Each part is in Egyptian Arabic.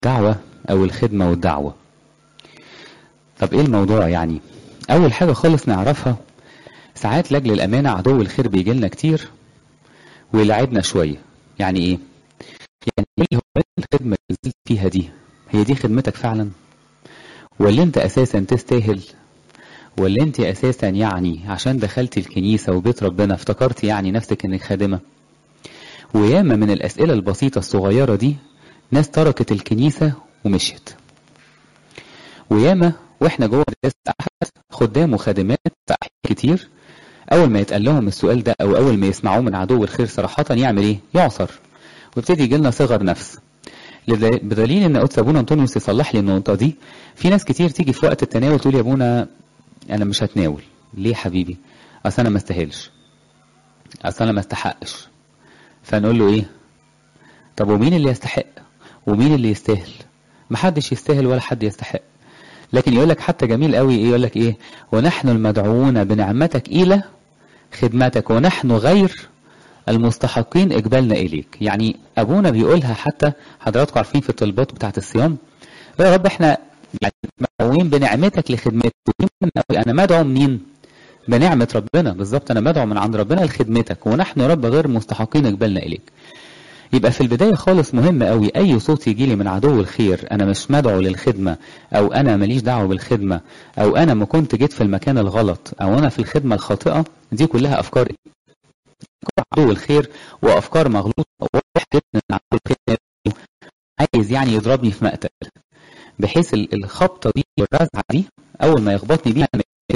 الدعوة أو الخدمة والدعوة طب إيه الموضوع يعني أول حاجة خالص نعرفها ساعات لأجل الأمانة عدو الخير بيجي لنا كتير ويلعبنا شوية يعني إيه يعني إيه هو الخدمة اللي نزلت فيها دي هي دي خدمتك فعلا ولا أنت أساسا تستاهل ولا أنت أساسا يعني عشان دخلت الكنيسة وبيت ربنا افتكرت يعني نفسك إنك خادمة وياما من الأسئلة البسيطة الصغيرة دي ناس تركت الكنيسة ومشيت وياما واحنا جوه مدرسة أحد خدام وخادمات كتير أول ما يتقال لهم السؤال ده أو أول ما يسمعوه من عدو الخير صراحة يعمل إيه؟ يعصر ويبتدي يجي لنا صغر نفس بدليل ان قدس ابونا انطونيوس يصلح لي النقطه دي في ناس كتير تيجي في وقت التناول تقول يا ابونا انا مش هتناول ليه حبيبي اصل انا ما استاهلش اصل انا ما استحقش فنقول له ايه طب ومين اللي يستحق ومين اللي يستاهل محدش يستاهل ولا حد يستحق لكن يقول لك حتى جميل قوي ايه يقول لك ايه ونحن المدعوون بنعمتك الى خدمتك ونحن غير المستحقين اقبالنا اليك يعني ابونا بيقولها حتى حضراتكم عارفين في الطلبات بتاعه الصيام يا رب احنا يعني مدعوين بنعمتك لخدمتك انا مدعو منين بنعمة ربنا بالظبط انا مدعو من عند ربنا لخدمتك ونحن رب غير مستحقين اقبالنا اليك يبقى في البداية خالص مهم قوي أي صوت يجي لي من عدو الخير أنا مش مدعو للخدمة أو أنا ماليش دعوة بالخدمة أو أنا ما كنت جيت في المكان الغلط أو أنا في الخدمة الخاطئة دي كلها أفكار عدو الخير وأفكار مغلوطة واحد من عدو الخير عايز يعني يضربني في مقتل بحيث الخبطة دي والرزعة دي أول ما يخبطني بيها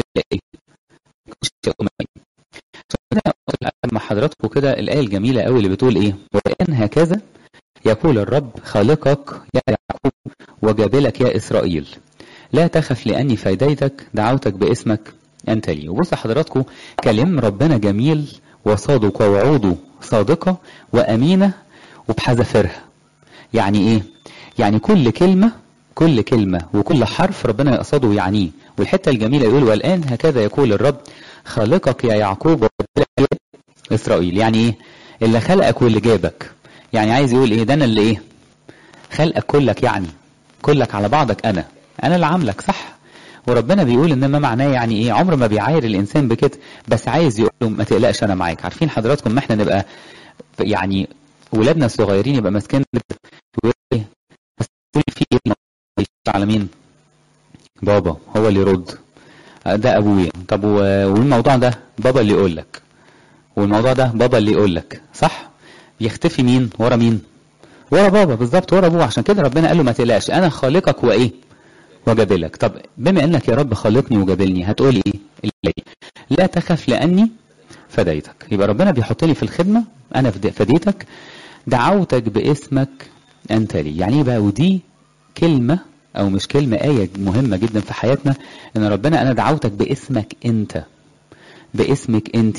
مع حضراتكم كده الآية الجميلة قوي اللي بتقول إيه وإن هكذا يقول الرب خالقك يا يعقوب وجابلك يا إسرائيل لا تخف لأني فديتك دعوتك باسمك أنت لي وبص حضراتكم كلام ربنا جميل وصادق ووعوده صادقة وأمينة وبحذافيرها يعني إيه يعني كل كلمة كل كلمة وكل حرف ربنا يقصده ويعنيه والحتة الجميلة يقول والآن هكذا يقول الرب خالقك يا يعقوب إسرائيل يعني إيه اللي خلقك واللي جابك يعني عايز يقول إيه ده أنا اللي إيه خلقك كلك يعني كلك على بعضك أنا أنا اللي عاملك صح وربنا بيقول ان ما معناه يعني ايه عمر ما بيعاير الانسان بكده بس عايز يقول له ما تقلقش انا معاك عارفين حضراتكم ما احنا نبقى يعني ولادنا الصغيرين يبقى ماسكين يقول ايه في ايه على مين بابا هو اللي يرد ده ابويا طب والموضوع ده بابا اللي يقول لك والموضوع ده بابا اللي يقول لك صح يختفي مين ورا مين ورا بابا بالظبط ورا ابوه عشان كده ربنا قال له ما تقلقش انا خالقك وايه وجابلك طب بما انك يا رب خالقني وجابلني هتقول ايه اللي لا تخف لاني فديتك يبقى ربنا بيحط لي في الخدمه انا فديتك دعوتك باسمك انت لي يعني ايه بقى ودي كلمه او مش كلمه ايه مهمه جدا في حياتنا ان ربنا انا دعوتك باسمك انت باسمك انت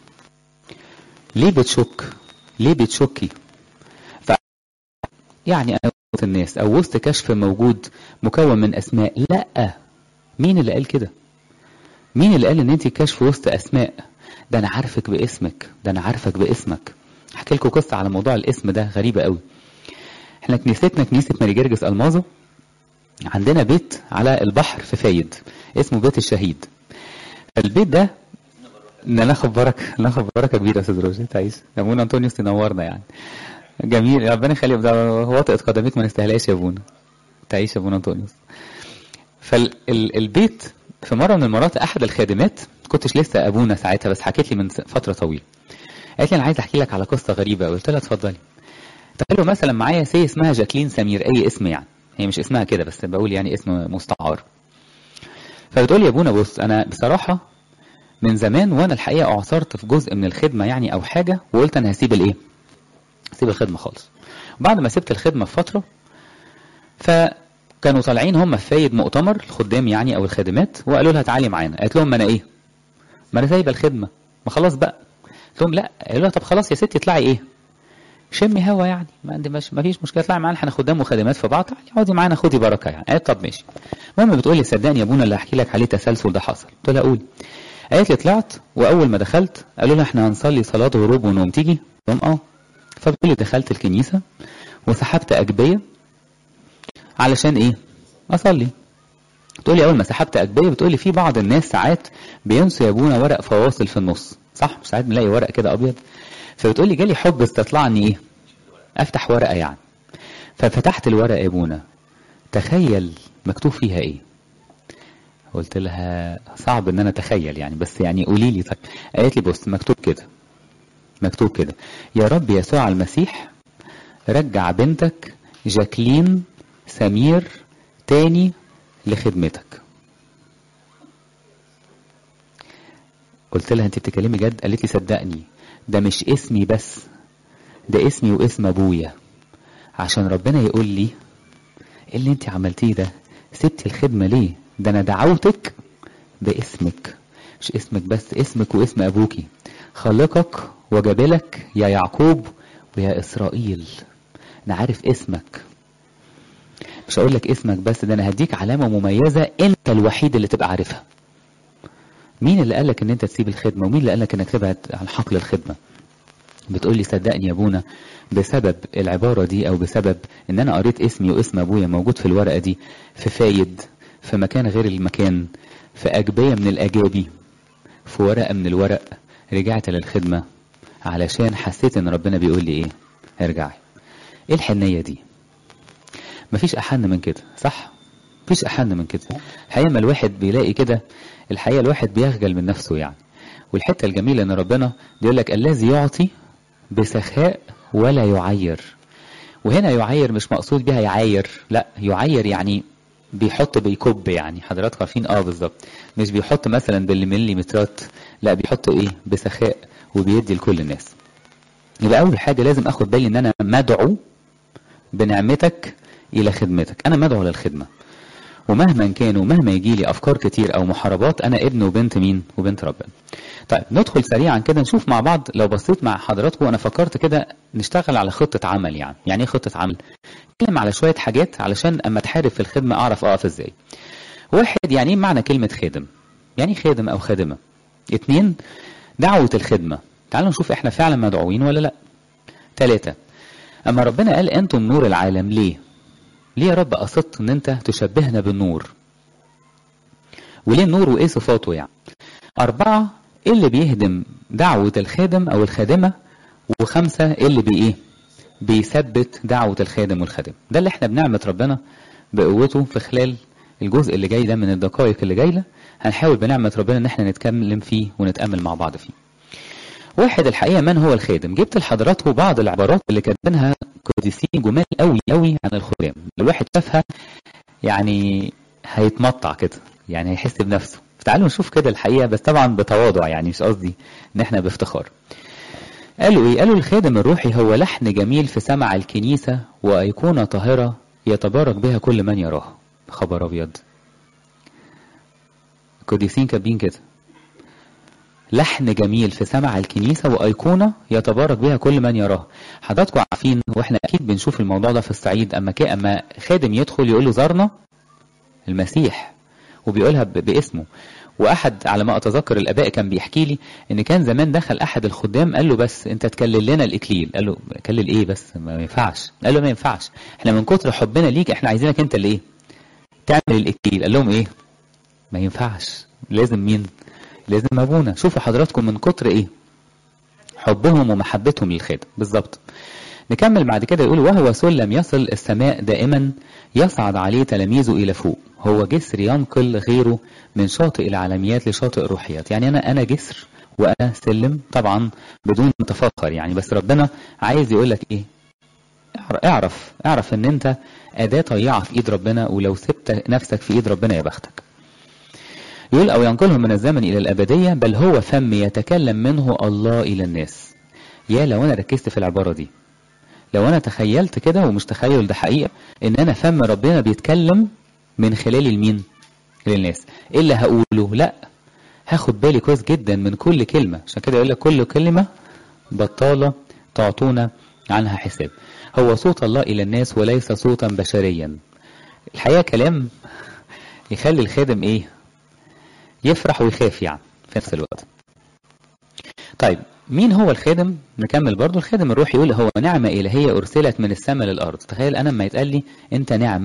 ليه بتشك ليه بتشكي ف يعني انا وسط الناس او وسط كشف موجود مكون من اسماء لا مين اللي قال كده مين اللي قال ان انت كشف وسط اسماء ده انا عارفك باسمك ده انا عارفك باسمك احكي لكم قصه على موضوع الاسم ده غريبه قوي احنا كنيستنا كنيسه ماري جرجس المازو عندنا بيت على البحر في فايد اسمه بيت الشهيد البيت ده ناخد بركه ناخد بركه كبيره يا استاذ روجي تعيش ابونا انطونيوس تنورنا يعني جميل ربنا يخلي ده وطئة قدميك ما نستاهلهاش يا ابونا تعيش يا ابونا انطونيوس فالبيت في مره من المرات احد الخادمات كنتش لسه ابونا ساعتها بس حكيت لي من فتره طويله قالت لي انا عايز احكي لك على قصه غريبه قلت لها اتفضلي تخيلوا مثلا معايا سي اسمها جاكلين سمير اي اسم يعني هي مش اسمها كده بس بقول يعني اسم مستعار فبتقول لي يا ابونا بص انا بصراحه من زمان وانا الحقيقه اعثرت في جزء من الخدمه يعني او حاجه وقلت انا هسيب الايه هسيب الخدمه خالص بعد ما سبت الخدمه في فتره فكانوا طالعين هم في فايد مؤتمر الخدام يعني او الخادمات وقالوا لها تعالي معانا قالت لهم ما انا ايه ما انا سايبه الخدمه ما خلاص بقى قلت لهم لا قالوا لها طب خلاص يا ستي اطلعي ايه شمي هوا يعني ما عندي مش ما فيش مشكله اطلعي معانا احنا خدام وخادمات في بعض تعالي اقعدي معانا خدي بركه يعني قالت طب ماشي المهم بتقول لي صدقني يا ابونا اللي هحكي لك عليه تسلسل ده حصل قلت لها قولي قالت لي طلعت واول ما دخلت قالوا لنا احنا هنصلي صلاه غروب ونوم تيجي قلت اه فبتقول لي دخلت الكنيسه وسحبت اجبيه علشان ايه اصلي تقولي اول ما سحبت اجبيه بتقولي في بعض الناس ساعات بينسوا يا ابونا ورق فواصل في النص صح مش ساعات بنلاقي ورق كده ابيض فبتقولي جالي حب استطلعني ايه افتح ورقه يعني ففتحت الورقه يا ابونا تخيل مكتوب فيها ايه قلت لها صعب ان انا اتخيل يعني بس يعني قولي لي طيب قالت لي بص مكتوب كده مكتوب كده يا رب يسوع المسيح رجع بنتك جاكلين سمير تاني لخدمتك قلت لها انت بتتكلمي جد قالت لي صدقني ده مش اسمي بس ده اسمي واسم ابويا عشان ربنا يقول لي ايه اللي انت عملتيه ده سبتي الخدمه ليه ده انا دعوتك باسمك مش اسمك بس اسمك واسم ابوكي خلقك وجبلك يا يعقوب ويا اسرائيل انا عارف اسمك مش هقول لك اسمك بس ده انا هديك علامه مميزه انت الوحيد اللي تبقى عارفها مين اللي قالك ان انت تسيب الخدمه ومين اللي قالك انك تبعد عن حقل الخدمه بتقول لي صدقني يا ابونا بسبب العباره دي او بسبب ان انا قريت اسمي واسم ابويا موجود في الورقه دي في فايد في مكان غير المكان في اجبيه من الاجابي في ورقه من الورق رجعت للخدمه علشان حسيت ان ربنا بيقول لي ايه ارجعي ايه الحنيه دي مفيش احن من كده صح مفيش احن من كده الحقيقه ما الواحد بيلاقي كده الحقيقه الواحد بيخجل من نفسه يعني والحته الجميله ان ربنا بيقول لك الذي يعطي بسخاء ولا يعير وهنا يعير مش مقصود بها يعاير لا يعير يعني بيحط بيكب يعني حضراتكم عارفين اه بالظبط مش بيحط مثلا بالمليمترات لا بيحط ايه بسخاء وبيدي لكل الناس يبقى اول حاجه لازم اخد بالي ان انا مدعو بنعمتك الى خدمتك انا مدعو للخدمه ومهما كان ومهما يجي لي افكار كتير او محاربات انا ابن وبنت مين وبنت ربنا طيب ندخل سريعا كده نشوف مع بعض لو بصيت مع حضراتكم انا فكرت كده نشتغل على خطه عمل يعني يعني ايه خطه عمل نتكلم على شويه حاجات علشان اما اتحارب في الخدمه اعرف اقف ازاي واحد يعني ايه معنى كلمه خادم يعني خادم او خادمه اتنين دعوه الخدمه تعالوا نشوف احنا فعلا مدعوين ولا لا ثلاثة اما ربنا قال انتم نور العالم ليه ليه يا رب قصدت ان انت تشبهنا بالنور وليه النور وايه صفاته يعني اربعة ايه اللي بيهدم دعوة الخادم او الخادمة وخمسة ايه اللي بي ايه بيثبت دعوة الخادم والخادمة ده اللي احنا بنعمة ربنا بقوته في خلال الجزء اللي جاي ده من الدقائق اللي جاية هنحاول بنعمة ربنا ان احنا نتكلم فيه ونتأمل مع بعض فيه واحد الحقيقة من هو الخادم جبت لحضراتكم بعض العبارات اللي كاتبينها قديسين جمال قوي قوي عن الخدام لو الواحد شافها يعني هيتمطع كده يعني هيحس بنفسه تعالوا نشوف كده الحقيقة بس طبعا بتواضع يعني مش قصدي ان احنا بافتخار قالوا ايه قالوا الخادم الروحي هو لحن جميل في سمع الكنيسة وأيقونة طاهرة يتبارك بها كل من يراها خبر أبيض قديسين كاتبين كده لحن جميل في سمع الكنيسة وأيقونة يتبارك بها كل من يراها حضراتكم عارفين واحنا أكيد بنشوف الموضوع ده في الصعيد أما كي أما خادم يدخل يقول له زارنا المسيح وبيقولها باسمه واحد على ما اتذكر الاباء كان بيحكي لي ان كان زمان دخل احد الخدام قال له بس انت تكلل لنا الاكليل قال له كلل ايه بس ما ينفعش قال له ما ينفعش احنا من كتر حبنا ليك احنا عايزينك انت اللي ايه تعمل الاكليل قال لهم ايه ما ينفعش لازم مين لازم ابونا شوفوا حضراتكم من كتر ايه حبهم ومحبتهم للخادم بالظبط نكمل بعد كده يقول وهو سلم يصل السماء دائما يصعد عليه تلاميذه الى فوق هو جسر ينقل غيره من شاطئ العالميات لشاطئ الروحيات يعني انا انا جسر وانا سلم طبعا بدون تفاخر يعني بس ربنا عايز يقول لك ايه اعرف اعرف ان انت اداه طيعه في ايد ربنا ولو سبت نفسك في ايد ربنا يا بختك يقول او ينقلهم من الزمن الى الابديه بل هو فم يتكلم منه الله الى الناس يا لو انا ركزت في العباره دي لو انا تخيلت كده ومش تخيل ده حقيقه ان انا فم ربنا بيتكلم من خلال المين للناس ايه اللي هقوله لا هاخد بالي كويس جدا من كل كلمه عشان كده يقول لك كل كلمه بطاله تعطونا عنها حساب هو صوت الله الى الناس وليس صوتا بشريا الحقيقه كلام يخلي الخادم ايه يفرح ويخاف يعني في نفس الوقت طيب مين هو الخادم نكمل برضو الخادم الروحي يقول هو نعمة إلهية أرسلت من السماء للأرض تخيل أنا لما يتقال لي أنت نعمة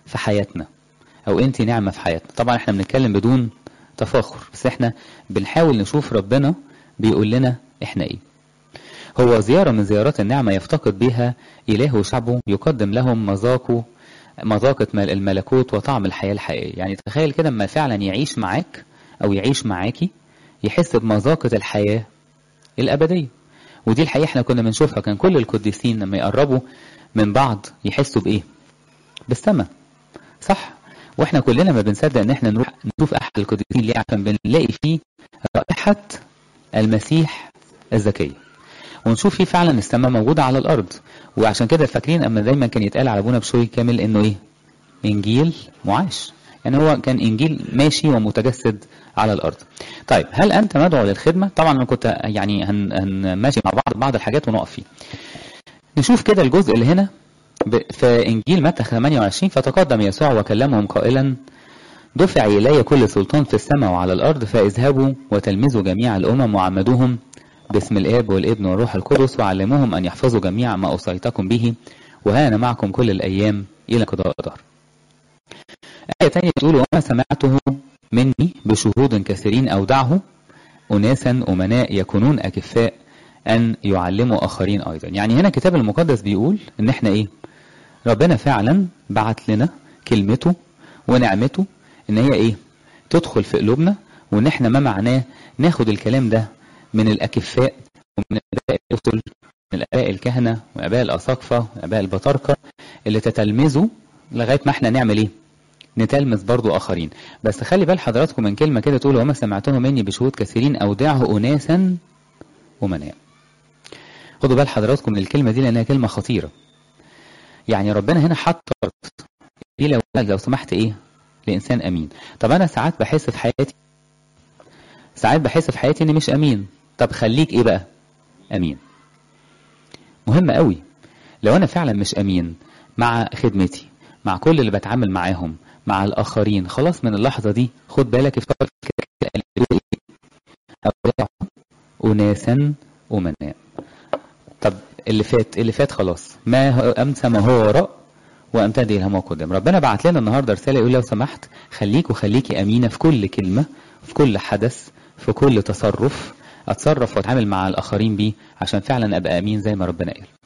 في حياتنا او انت نعمة في حياتنا طبعا احنا بنتكلم بدون تفاخر بس احنا بنحاول نشوف ربنا بيقول لنا احنا ايه هو زيارة من زيارات النعمة يفتقد بها إله وشعبه يقدم لهم مذاقه مذاقة الملكوت وطعم الحياة الحقيقية يعني تخيل كده اما فعلا يعيش معاك أو يعيش معاكي يحس بمذاقة الحياة الأبدية ودي الحقيقة احنا كنا بنشوفها كان كل القديسين لما يقربوا من بعض يحسوا بإيه بالسماء صح واحنا كلنا ما بنصدق ان احنا نروح نشوف احد القديسين ليه عشان بنلاقي فيه رائحة المسيح الزكية ونشوف فيه فعلا السماء موجودة على الأرض وعشان كده فاكرين أما دايما كان يتقال على أبونا بشوي كامل إنه إيه إنجيل معاش يعني هو كان إنجيل ماشي ومتجسد على الأرض طيب هل أنت مدعو للخدمة طبعا أنا كنت يعني هن هنماشي مع بعض بعض الحاجات ونقف فيه نشوف كده الجزء اللي هنا في إنجيل متى 28 فتقدم يسوع وكلمهم قائلا دفع إلي كل سلطان في السماء وعلى الأرض فاذهبوا وتلمذوا جميع الأمم وعمدوهم باسم الآب والابن والروح القدس وعلموهم أن يحفظوا جميع ما أوصيتكم به وها أنا معكم كل الأيام إلى قضاء الدهر. آية تانية تقول وما سمعته مني بشهود كثيرين أودعه أناسا أمناء يكونون أكفاء أن يعلموا آخرين أيضا. يعني هنا الكتاب المقدس بيقول إن إحنا إيه؟ ربنا فعلا بعت لنا كلمته ونعمته إن هي إيه؟ تدخل في قلوبنا وإن إحنا ما معناه ناخد الكلام ده من الأكفاء ومن الآباء الرسل من الآباء الكهنة وآباء الأساقفة وآباء البطاركة اللي تتلمذوا لغاية ما احنا نعمل ايه؟ نتلمذ برضو آخرين بس خلي بال حضراتكم من كلمة كده تقول وما سمعته مني بشهود كثيرين أودعه أناسا أمناء خدوا بال حضراتكم من الكلمة دي لأنها كلمة خطيرة يعني ربنا هنا حط دي لو لو سمحت ايه لإنسان أمين طب أنا ساعات بحس في حياتي ساعات بحس في حياتي اني مش امين طب خليك ايه بقى امين مهم قوي لو انا فعلا مش امين مع خدمتي مع كل اللي بتعامل معاهم مع الاخرين خلاص من اللحظه دي خد بالك افتكر اناسا امناء طب اللي فات اللي فات خلاص ما هو امسى ما هو وراء وامتدي الى ما قدام ربنا بعت لنا النهارده رساله يقول لو سمحت خليك وخليكي امينه في كل كلمه في كل حدث في كل تصرف اتصرف واتعامل مع الاخرين بيه عشان فعلا ابقى امين زي ما ربنا قال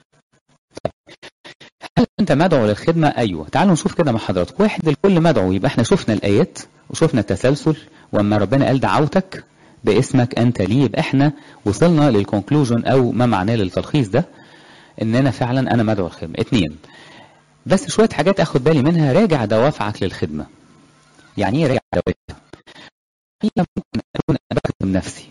هل انت مدعو للخدمه ايوه تعالوا نشوف كده مع حضراتكم واحد الكل مدعو يبقى احنا شفنا الايات وشفنا التسلسل واما ربنا قال دعوتك باسمك انت لي يبقى احنا وصلنا للكونكلوجن او ما معناه للتلخيص ده ان انا فعلا انا مدعو للخدمه اتنين بس شويه حاجات اخد بالي منها راجع دوافعك للخدمه يعني ايه راجع دوافعك هي ممكن اكون انا بخدم نفسي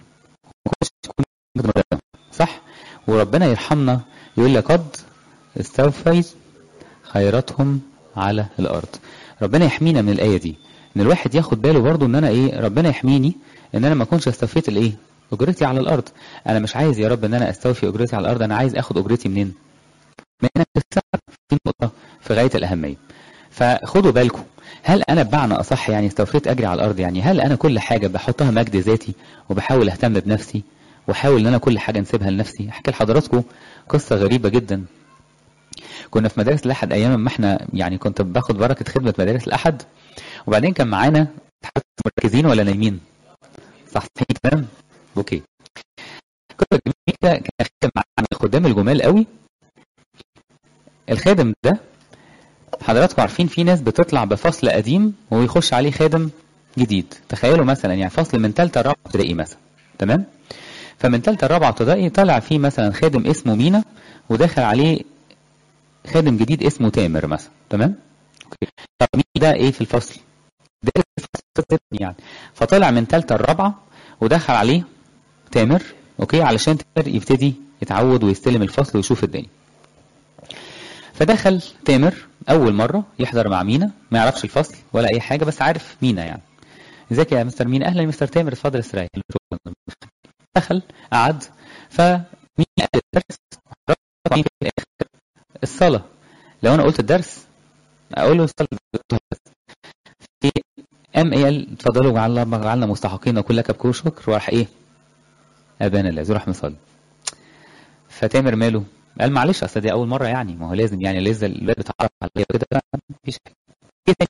صح وربنا يرحمنا يقول لك قد استوفيت خيراتهم على الارض ربنا يحمينا من الايه دي ان الواحد ياخد باله برضه ان انا ايه ربنا يحميني ان انا ما اكونش استوفيت الايه اجرتي على الارض انا مش عايز يا رب ان انا استوفي اجرتي على الارض انا عايز اخد اجرتي منين من في السماء في نقطه في غايه الاهميه فخدوا بالكم هل انا بمعنى اصح يعني استوفيت اجري على الارض يعني هل انا كل حاجه بحطها مجد ذاتي وبحاول اهتم بنفسي واحاول ان انا كل حاجه انسبها لنفسي احكي لحضراتكم قصه غريبه جدا كنا في مدارس الاحد ايام ما احنا يعني كنت باخد بركه خدمه مدارس الاحد وبعدين كان معانا مركزين ولا نايمين صح تمام اوكي كل كده كان خادم معانا الخدام الجمال قوي الخادم ده حضراتكم عارفين في ناس بتطلع بفصل قديم ويخش عليه خادم جديد تخيلوا مثلا يعني فصل من ثالثه رابعه ابتدائي مثلا تمام فمن ثالثه رابعه ابتدائي طلع فيه مثلا خادم اسمه مينا وداخل عليه خادم جديد اسمه تامر مثلا تمام اوكي طب مين ده ايه في الفصل ده الفصل يعني فطلع من ثالثه الرابعه ودخل عليه تامر اوكي علشان تامر يبتدي يتعود ويستلم الفصل ويشوف الدنيا فدخل تامر اول مره يحضر مع مينا ما يعرفش الفصل ولا اي حاجه بس عارف مينا يعني ازيك يا مستر مينا اهلا يا مستر تامر اتفضل استريح دخل قعد فمين قال الدرس في الاخر الصلاه لو انا قلت الدرس اقول له الصلاه في ام قال اتفضلوا وجعلنا جعلنا مستحقين وكل لك بكل شكر وراح ايه ابانا الذي راح مصلي فتامر ماله قال معلش اصل دي اول مره يعني ما هو لازم يعني لسه الباب بتعرف عليا كده مفيش حاجه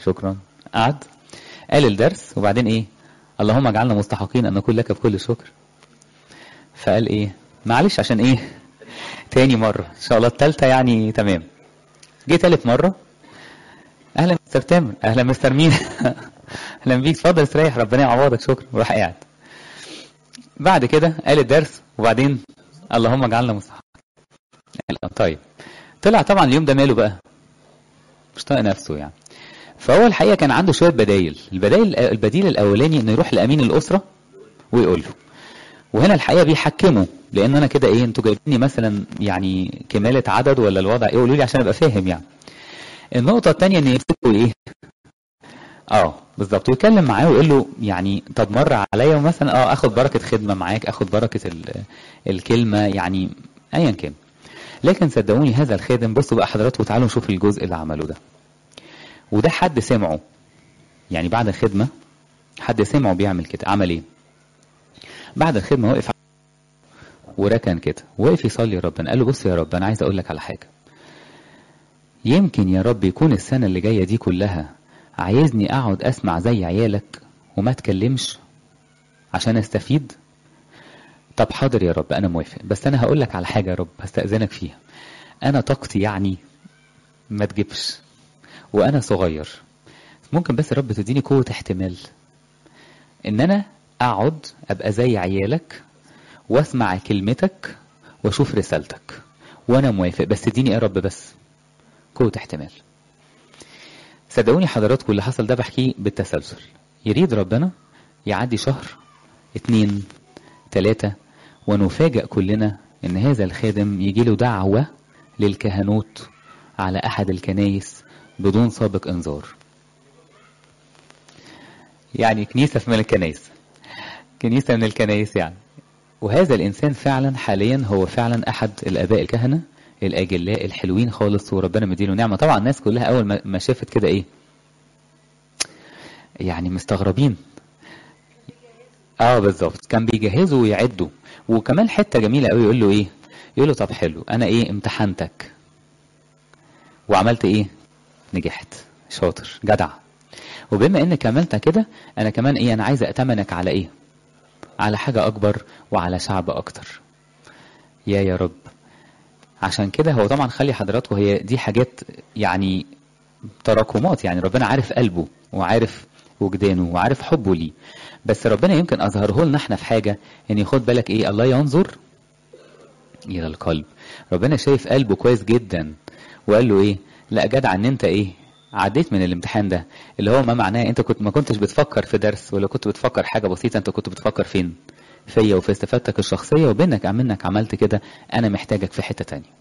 شكرا قعد قال الدرس وبعدين ايه اللهم اجعلنا مستحقين ان نكون لك بكل شكر فقال ايه معلش عشان ايه تاني مرة ان شاء الله التالتة يعني تمام جه تالت مرة اهلا مستر تامر اهلا مستر مين اهلا بيك اتفضل استريح ربنا يعوضك شكرا وراح قاعد بعد كده قال الدرس وبعدين اللهم اجعلنا مستحقين طيب طلع طبعا اليوم ده ماله بقى مش طايق نفسه يعني فهو الحقيقه كان عنده شويه بدايل البدايل البديل الاولاني انه يروح لامين الاسره ويقول له وهنا الحقيقه بيحكموا لان انا كده ايه انتوا جايبيني مثلا يعني كماله عدد ولا الوضع ايه قولوا لي عشان ابقى فاهم يعني النقطه الثانيه ان يمسكوا ايه اه بالظبط ويتكلم معاه ويقول له يعني طب مر عليا مثلا اه اخد بركه خدمه معاك اخد بركه ال- الكلمه يعني ايا كان لكن صدقوني هذا الخادم بصوا بقى حضراتكم تعالوا نشوف الجزء اللي عمله ده وده حد سمعه يعني بعد الخدمه حد سمعه بيعمل كده عمل ايه بعد الخدمه وقف وركن كده وقف يصلي ربنا قال له بص يا رب انا عايز اقول لك على حاجه يمكن يا رب يكون السنه اللي جايه دي كلها عايزني اقعد اسمع زي عيالك وما اتكلمش عشان استفيد طب حاضر يا رب انا موافق بس انا هقول لك على حاجه يا رب هستاذنك فيها انا طاقتي يعني ما تجيبش وانا صغير ممكن بس يا رب تديني قوه احتمال ان انا اقعد ابقى زي عيالك واسمع كلمتك واشوف رسالتك وانا موافق بس اديني ايه يا رب بس قوه احتمال صدقوني حضراتكم اللي حصل ده بحكيه بالتسلسل يريد ربنا يعدي شهر اتنين تلاتة ونفاجأ كلنا ان هذا الخادم يجي له دعوة للكهنوت على احد الكنايس بدون سابق انذار يعني كنيسة من الكنايس كنيسة من الكنايس يعني وهذا الانسان فعلا حاليا هو فعلا احد الاباء الكهنة الاجلاء الحلوين خالص وربنا مديله نعمة طبعا الناس كلها اول ما- ما شافت كده ايه يعني مستغربين اه بالظبط كان بيجهزوا ويعدوا وكمان حته جميله قوي يقول له ايه يقول له طب حلو انا ايه امتحنتك وعملت ايه نجحت شاطر جدع وبما انك عملت كده انا كمان ايه انا عايز اتمنك على ايه على حاجه اكبر وعلى شعب اكتر يا يا رب عشان كده هو طبعا خلي حضراتكم هي دي حاجات يعني تراكمات يعني ربنا عارف قلبه وعارف وجدانه وعارف حبه ليه بس ربنا يمكن اظهره لنا احنا في حاجه ان ياخد بالك ايه الله ينظر الى القلب ربنا شايف قلبه كويس جدا وقال له ايه لا جدع ان انت ايه عديت من الامتحان ده اللي هو ما معناه انت كنت ما كنتش بتفكر في درس ولا كنت بتفكر حاجه بسيطه انت كنت بتفكر فين فيا وفي استفادتك الشخصيه وبانك منك عملت كده انا محتاجك في حته تانية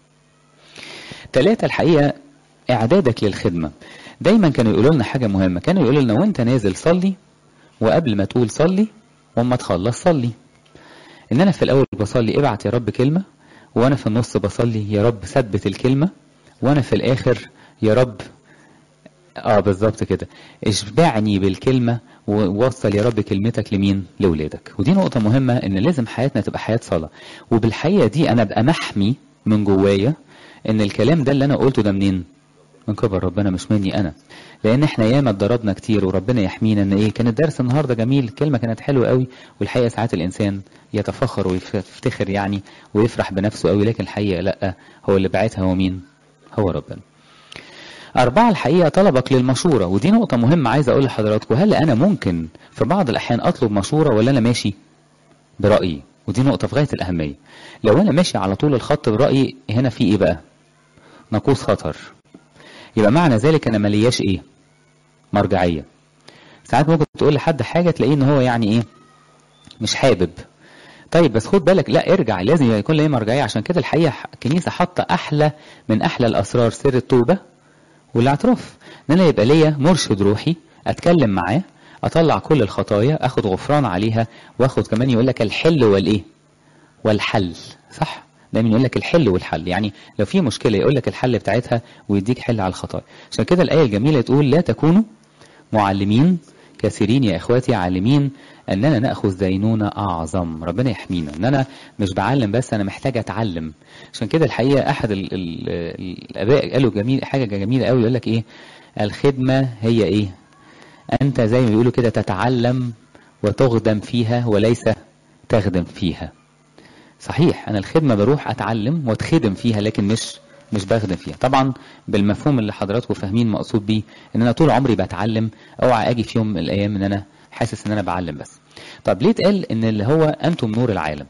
ثلاثة الحقيقة إعدادك للخدمة دايما كانوا يقولوا لنا حاجة مهمة كانوا يقولوا لنا وانت نازل صلي وقبل ما تقول صلي وما تخلص صلي ان انا في الاول بصلي ابعت يا رب كلمة وانا في النص بصلي يا رب ثبت الكلمة وانا في الاخر يا رب اه بالظبط كده اشبعني بالكلمة ووصل يا رب كلمتك لمين لولادك ودي نقطة مهمة ان لازم حياتنا تبقى حياة صلاة وبالحقيقة دي انا ابقى محمي من جوايا ان الكلام ده اللي انا قلته ده منين من كبر ربنا مش مني انا لان احنا ياما اتضربنا كتير وربنا يحمينا ان ايه كان الدرس النهارده جميل الكلمه كانت حلوه قوي والحقيقه ساعات الانسان يتفخر ويفتخر يعني ويفرح بنفسه قوي لكن الحقيقه لا هو اللي بعتها هو مين هو ربنا أربعة الحقيقة طلبك للمشورة ودي نقطة مهمة عايز أقول لحضراتكم هل أنا ممكن في بعض الأحيان أطلب مشورة ولا أنا ماشي برأيي ودي نقطة في غاية الأهمية لو أنا ماشي على طول الخط برأيي هنا في إيه بقى ناقوس خطر يبقى معنى ذلك أنا ملياش إيه مرجعية ساعات ممكن تقول لحد حاجة تلاقيه إن هو يعني إيه مش حابب طيب بس خد بالك لا ارجع لازم يكون ليه مرجعية عشان كده الحقيقة الكنيسة حاطة أحلى من أحلى الأسرار سر التوبة والاعتراف ان انا يبقى ليا مرشد روحي اتكلم معاه اطلع كل الخطايا اخد غفران عليها واخد كمان يقول لك الحل والايه والحل صح دايما يقول لك الحل والحل يعني لو في مشكله يقول لك الحل بتاعتها ويديك حل على الخطايا عشان كده الايه الجميله تقول لا تكونوا معلمين كثيرين يا اخواتي عالمين اننا ناخذ دينونه اعظم ربنا يحمينا ان انا مش بعلم بس انا محتاج اتعلم عشان كده الحقيقه احد ال ال الاباء قالوا جميل حاجه جميله قوي يقول لك ايه الخدمه هي ايه انت زي ما بيقولوا كده تتعلم وتخدم فيها وليس تخدم فيها صحيح انا الخدمه بروح اتعلم واتخدم فيها لكن مش مش بخدم فيها طبعا بالمفهوم اللي حضراتكم فاهمين مقصود بيه ان انا طول عمري بتعلم اوعى اجي في يوم من الايام ان انا حاسس ان انا بعلم بس طب ليه اتقال ان اللي هو انتم نور العالم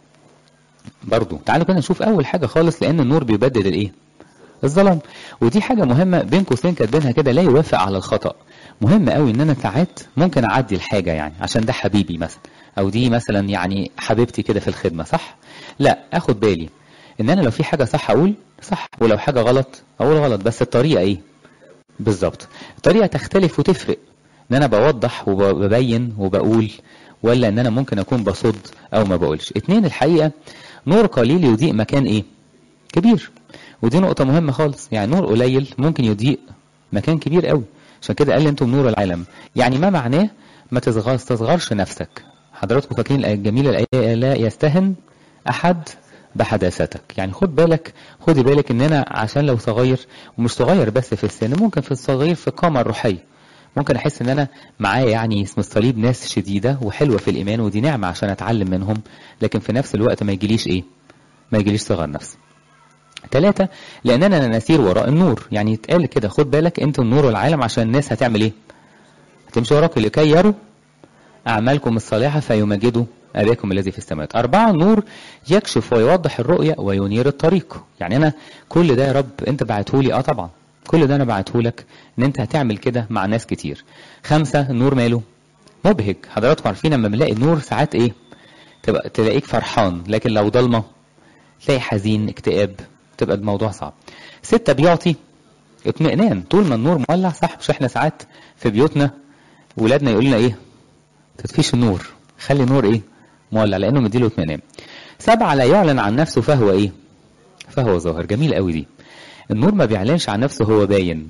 برضو تعالوا كده نشوف اول حاجه خالص لان النور بيبدد الايه الظلام ودي حاجه مهمه بين قوسين كاتبينها كده لا يوافق على الخطا مهم قوي ان انا ساعات ممكن اعدي الحاجه يعني عشان ده حبيبي مثلا او دي مثلا يعني حبيبتي كده في الخدمه صح لا اخد بالي ان انا لو في حاجه صح اقول صح ولو حاجه غلط اقول غلط بس الطريقه ايه بالظبط الطريقه تختلف وتفرق ان انا بوضح وببين وبقول ولا ان انا ممكن اكون بصد او ما بقولش اتنين الحقيقه نور قليل يضيء مكان ايه كبير ودي نقطه مهمه خالص يعني نور قليل ممكن يضيء مكان كبير قوي عشان كده قال انتم نور العالم يعني ما معناه ما تصغرش تصغرش نفسك حضراتكم فاكرين الايه الجميله الايه لا يستهن احد بحداثتك يعني خد بالك خدي بالك ان انا عشان لو صغير ومش صغير بس في السن ممكن في الصغير في القامه الروحيه ممكن احس ان انا معايا يعني اسم الصليب ناس شديده وحلوه في الايمان ودي نعمه عشان اتعلم منهم لكن في نفس الوقت ما يجيليش ايه ما يجيليش صغر نفس ثلاثة لأننا نسير وراء النور يعني يتقال كده خد بالك أنتوا النور العالم عشان الناس هتعمل إيه هتمشي وراك لكي يروا أعمالكم الصالحة فيمجدوا أباكم الذي في السماوات أربعة النور يكشف ويوضح الرؤية وينير الطريق يعني أنا كل ده يا رب أنت بعتهولي أه طبعا كل ده أنا بعتهولك إن أنت هتعمل كده مع ناس كتير خمسة النور ماله مبهج حضراتكم عارفين لما بنلاقي النور ساعات إيه تبقى تلاقيك فرحان لكن لو ضلمة تلاقي حزين اكتئاب تبقى الموضوع صعب ستة بيعطي اطمئنان طول ما النور مولع صح مش احنا ساعات في بيوتنا ولادنا يقول لنا ايه تطفيش النور خلي النور ايه مولع لانه مديله اطمئنان سبعة لا يعلن عن نفسه فهو ايه فهو ظاهر جميل قوي دي النور ما بيعلنش عن نفسه هو باين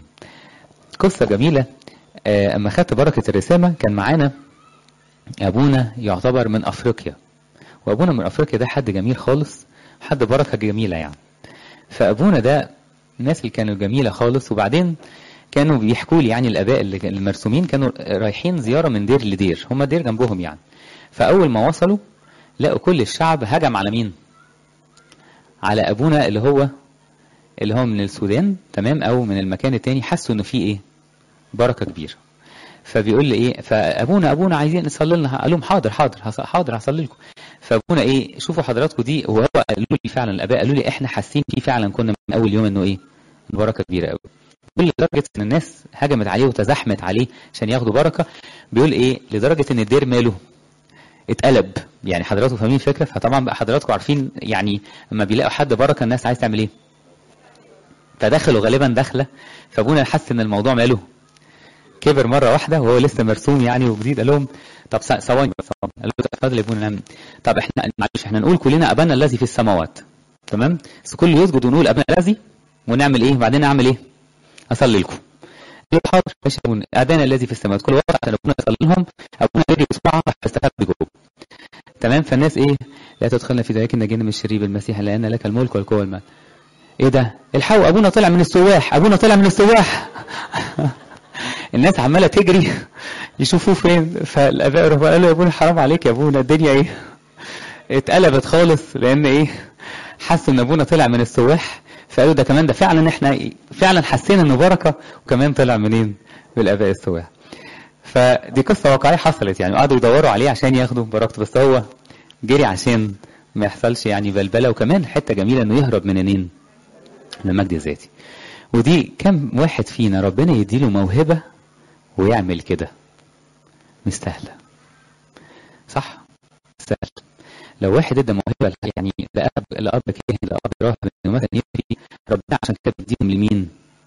قصة جميلة آه اما خدت بركة الرسامة كان معانا ابونا يعتبر من افريقيا وابونا من افريقيا ده حد جميل خالص حد بركة جميلة يعني فابونا ده الناس اللي كانوا جميلة خالص وبعدين كانوا بيحكوا لي يعني الاباء اللي المرسومين كانوا رايحين زيارة من دير لدير هم دير جنبهم يعني فاول ما وصلوا لقوا كل الشعب هجم على مين على ابونا اللي هو اللي هو من السودان تمام او من المكان التاني حسوا انه في ايه بركة كبيرة فبيقول لي ايه فابونا ابونا عايزين نصلي لنا قال لهم حاضر حاضر حاضر هصلي لكم فابونا ايه شوفوا حضراتكم دي وهو قالوا لي فعلا الاباء قالوا لي احنا حاسين فيه فعلا كنا من اول يوم انه ايه بركه كبيره قوي بيقول لدرجه ان الناس هجمت عليه وتزحمت عليه عشان ياخدوا بركه بيقول ايه لدرجه ان الدير ماله اتقلب يعني حضراتكم فاهمين الفكره فطبعا بقى حضراتكم عارفين يعني لما بيلاقوا حد بركه الناس عايز تعمل ايه فدخلوا غالبا دخله فابونا حس ان الموضوع ماله كبر مره واحده وهو لسه مرسوم يعني وجديد قال لهم طب ثواني بس قال له اتفضل يا ابونا نعم طب احنا معلش احنا نقول كلنا ابانا الذي في السماوات تمام بس كل يسجد ونقول ابانا الذي ونعمل ايه بعدين اعمل ايه اصلي لكم قال حاضر ماشي يا ابونا ابانا الذي في السماوات كل وقت عشان ابونا يصلي لهم ابونا يجي بسرعه فاستفاد بجوب تمام فالناس ايه لا تدخلنا في ذلك النجين من الشرير بالمسيح لان لك الملك والقوه والمال ايه ده الحقوا ابونا طلع من السواح ابونا طلع من السواح الناس عماله تجري يشوفوه فين فالاباء قالوا يا ابونا حرام عليك يا ابونا الدنيا ايه اتقلبت خالص لان ايه حسوا ان ابونا طلع من السواح فقالوا ده كمان ده فعلا احنا فعلا حسينا انه بركه وكمان طلع منين من الاباء السواح فدي قصه واقعيه حصلت يعني قعدوا يدوروا عليه عشان ياخدوا بركته بس هو جري عشان ما يحصلش يعني بلبله وكمان حته جميله انه يهرب منين من المجد الذاتي ودي كم واحد فينا ربنا يديله موهبة ويعمل كده مستاهلة صح سهل لو واحد ادى موهبة يعني لأب لأب كاهن لأب راهب انه مثلا يبكي ربنا عشان كده بيديهم لمين؟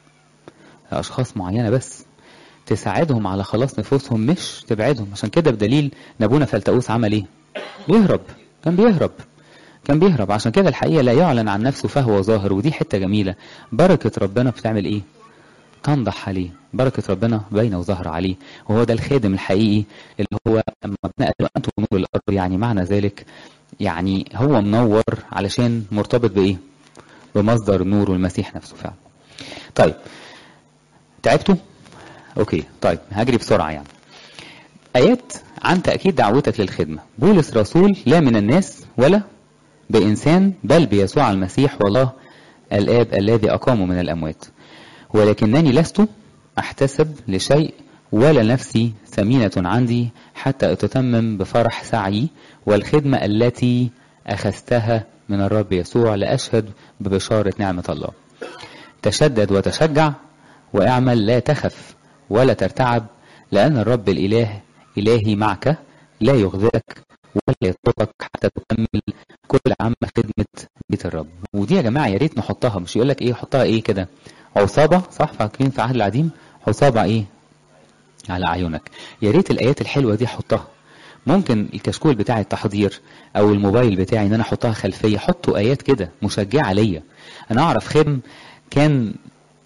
لأشخاص معينة بس تساعدهم على خلاص نفوسهم مش تبعدهم عشان كده بدليل نبونا فلتؤوس عمل ايه؟ بيهرب كان بيهرب كان بيهرب عشان كده الحقيقة لا يعلن عن نفسه فهو ظاهر ودي حتة جميلة بركة ربنا بتعمل ايه تنضح عليه بركة ربنا باينة وظاهرة عليه وهو ده الخادم الحقيقي اللي هو لما بنقل أنتم نور الأرض يعني معنى ذلك يعني هو منور علشان مرتبط بإيه؟ بمصدر النور والمسيح نفسه فعلا. طيب تعبتوا؟ أوكي طيب هجري بسرعة يعني. آيات عن تأكيد دعوتك للخدمة. بولس رسول لا من الناس ولا بإنسان بل بيسوع المسيح والله الآب الذي أقامه من الأموات. ولكنني لست أحتسب لشيء ولا نفسي ثمينة عندي حتى أتتمم بفرح سعي والخدمة التي أخذتها من الرب يسوع لأشهد ببشارة نعمة الله تشدد وتشجع واعمل لا تخف ولا ترتعب لأن الرب الإله إلهي معك لا يغذرك ولا يتركك حتى تكمل كل عام خدمة بيت الرب ودي يا جماعة يا ريت نحطها مش يقول لك إيه حطها إيه كده عصابة صح فاكرين في عهد العديم عصابة إيه على أعينك يا ريت الآيات الحلوة دي حطها ممكن الكشكول بتاع التحضير او الموبايل بتاعي ان انا احطها خلفيه حطوا ايات كده مشجعه ليا انا اعرف خدم كان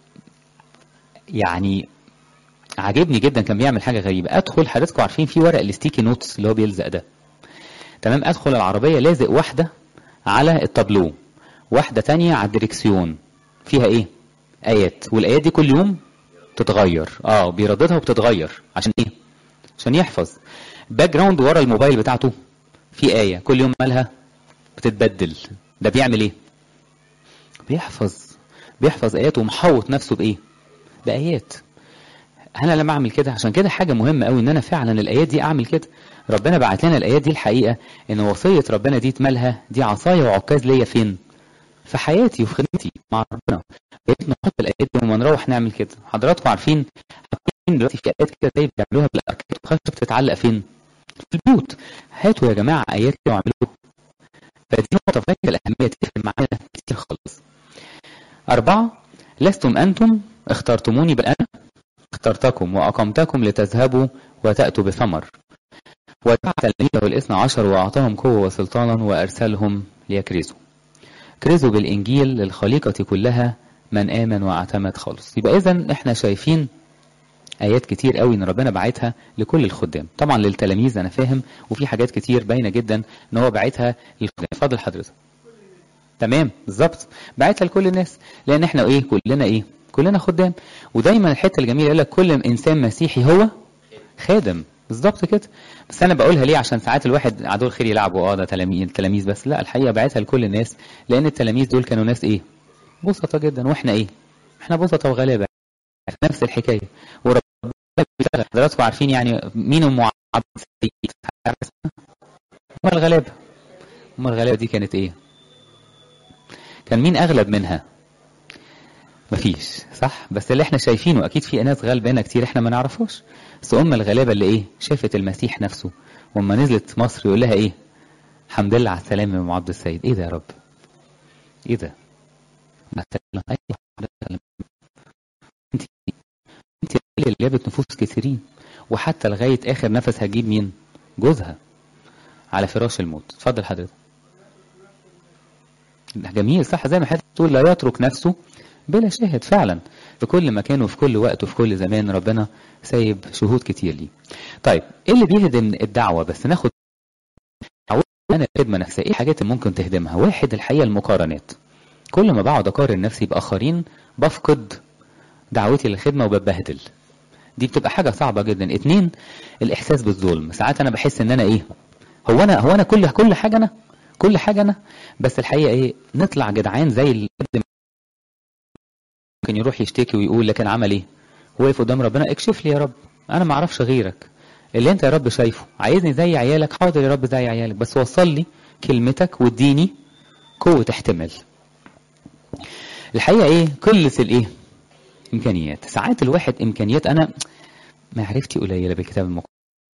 يعني عاجبني جدا كان بيعمل حاجه غريبه ادخل حضراتكم عارفين في ورق الستيكي نوتس اللي هو بيلزق ده تمام ادخل العربيه لازق واحده على التابلو واحده تانية على الدريكسيون فيها ايه ايات والايات دي كل يوم تتغير اه بيرددها وبتتغير عشان ايه عشان يحفظ باك جراوند ورا الموبايل بتاعته في آية كل يوم مالها بتتبدل ده بيعمل ايه بيحفظ بيحفظ آيات ومحوط نفسه بإيه بآيات أنا لما أعمل كده عشان كده حاجة مهمة قوي إن أنا فعلا الآيات دي أعمل كده ربنا بعت لنا الآيات دي الحقيقة إن وصية ربنا دي تمالها دي عصاية وعكاز ليا فين في حياتي وفي خدمتي مع ربنا بقيت نحط الآيات دي وما نروح نعمل كده حضراتكم عارفين عارفين دلوقتي في آيات كده زي بيعملوها بالأركات وخشب بتتعلق فين في البيوت هاتوا يا جماعة آيات كده واعملوها فدي نقطة في الأهمية تفرق معانا كتير خالص أربعة لستم أنتم اخترتموني بل أنا اخترتكم وأقمتكم لتذهبوا وتأتوا بثمر وجعل تلاميذه الاثنى عشر وأعطاهم قوة وسلطانا وأرسلهم ليكرزوا كرزوا بالإنجيل للخليقة كلها من آمن واعتمد خالص يبقى إذا إحنا شايفين آيات كتير قوي إن ربنا باعتها لكل الخدام طبعا للتلاميذ أنا فاهم وفي حاجات كتير باينة جدا إن هو باعتها للخدام اتفضل حضرتك تمام بالظبط باعتها لكل الناس لأن إحنا إيه كلنا إيه كلنا خدام ودايما الحتة الجميلة يقول لك كل إنسان مسيحي هو خادم بالظبط كده بس انا بقولها ليه عشان ساعات الواحد عدو الخير يلعبوا اه ده تلاميذ تلاميذ بس لا الحقيقه بعتها لكل الناس لان التلاميذ دول كانوا ناس ايه بسطة جدا واحنا ايه احنا بسطة وغلابه نفس الحكايه وربنا بيشتغل حضراتكم عارفين يعني مين ام عبد السيد هم الغلابه هم الغلابه دي كانت ايه كان مين اغلب منها مفيش صح بس اللي احنا شايفينه اكيد في ناس غلبانه كتير احنا ما نعرفوش بس ام الغلابه اللي ايه شافت المسيح نفسه وما نزلت مصر يقول لها ايه الحمد لله على السلامه يا ام عبد السيد ايه ده يا رب ايه ده انت انت اللي جابت نفوس كثيرين وحتى لغايه اخر نفس هتجيب مين جوزها على فراش الموت اتفضل حضرتك جميل صح زي ما حضرتك تقول لا يترك نفسه بلا شاهد فعلا في كل مكان وفي كل وقت وفي كل زمان ربنا سايب شهود كتير ليه طيب ايه اللي بيهدم الدعوه بس ناخد انا الخدمه نفسها ايه الحاجات اللي ممكن تهدمها واحد الحقيقه المقارنات كل ما بقعد اقارن نفسي باخرين بفقد دعوتي للخدمه وببهدل دي بتبقى حاجه صعبه جدا اتنين الاحساس بالظلم ساعات انا بحس ان انا ايه هو انا هو انا كل كل حاجه انا كل حاجه انا بس الحقيقه ايه نطلع جدعان زي اللي ممكن يروح يشتكي ويقول لكن عمل ايه وقف قدام ربنا اكشف لي يا رب انا ما اعرفش غيرك اللي انت يا رب شايفه عايزني زي عيالك حاضر يا رب زي عيالك بس وصل لي كلمتك واديني قوة احتمال الحقيقة ايه قلة الايه امكانيات ساعات الواحد امكانيات انا معرفتي قليلة بالكتاب المقدس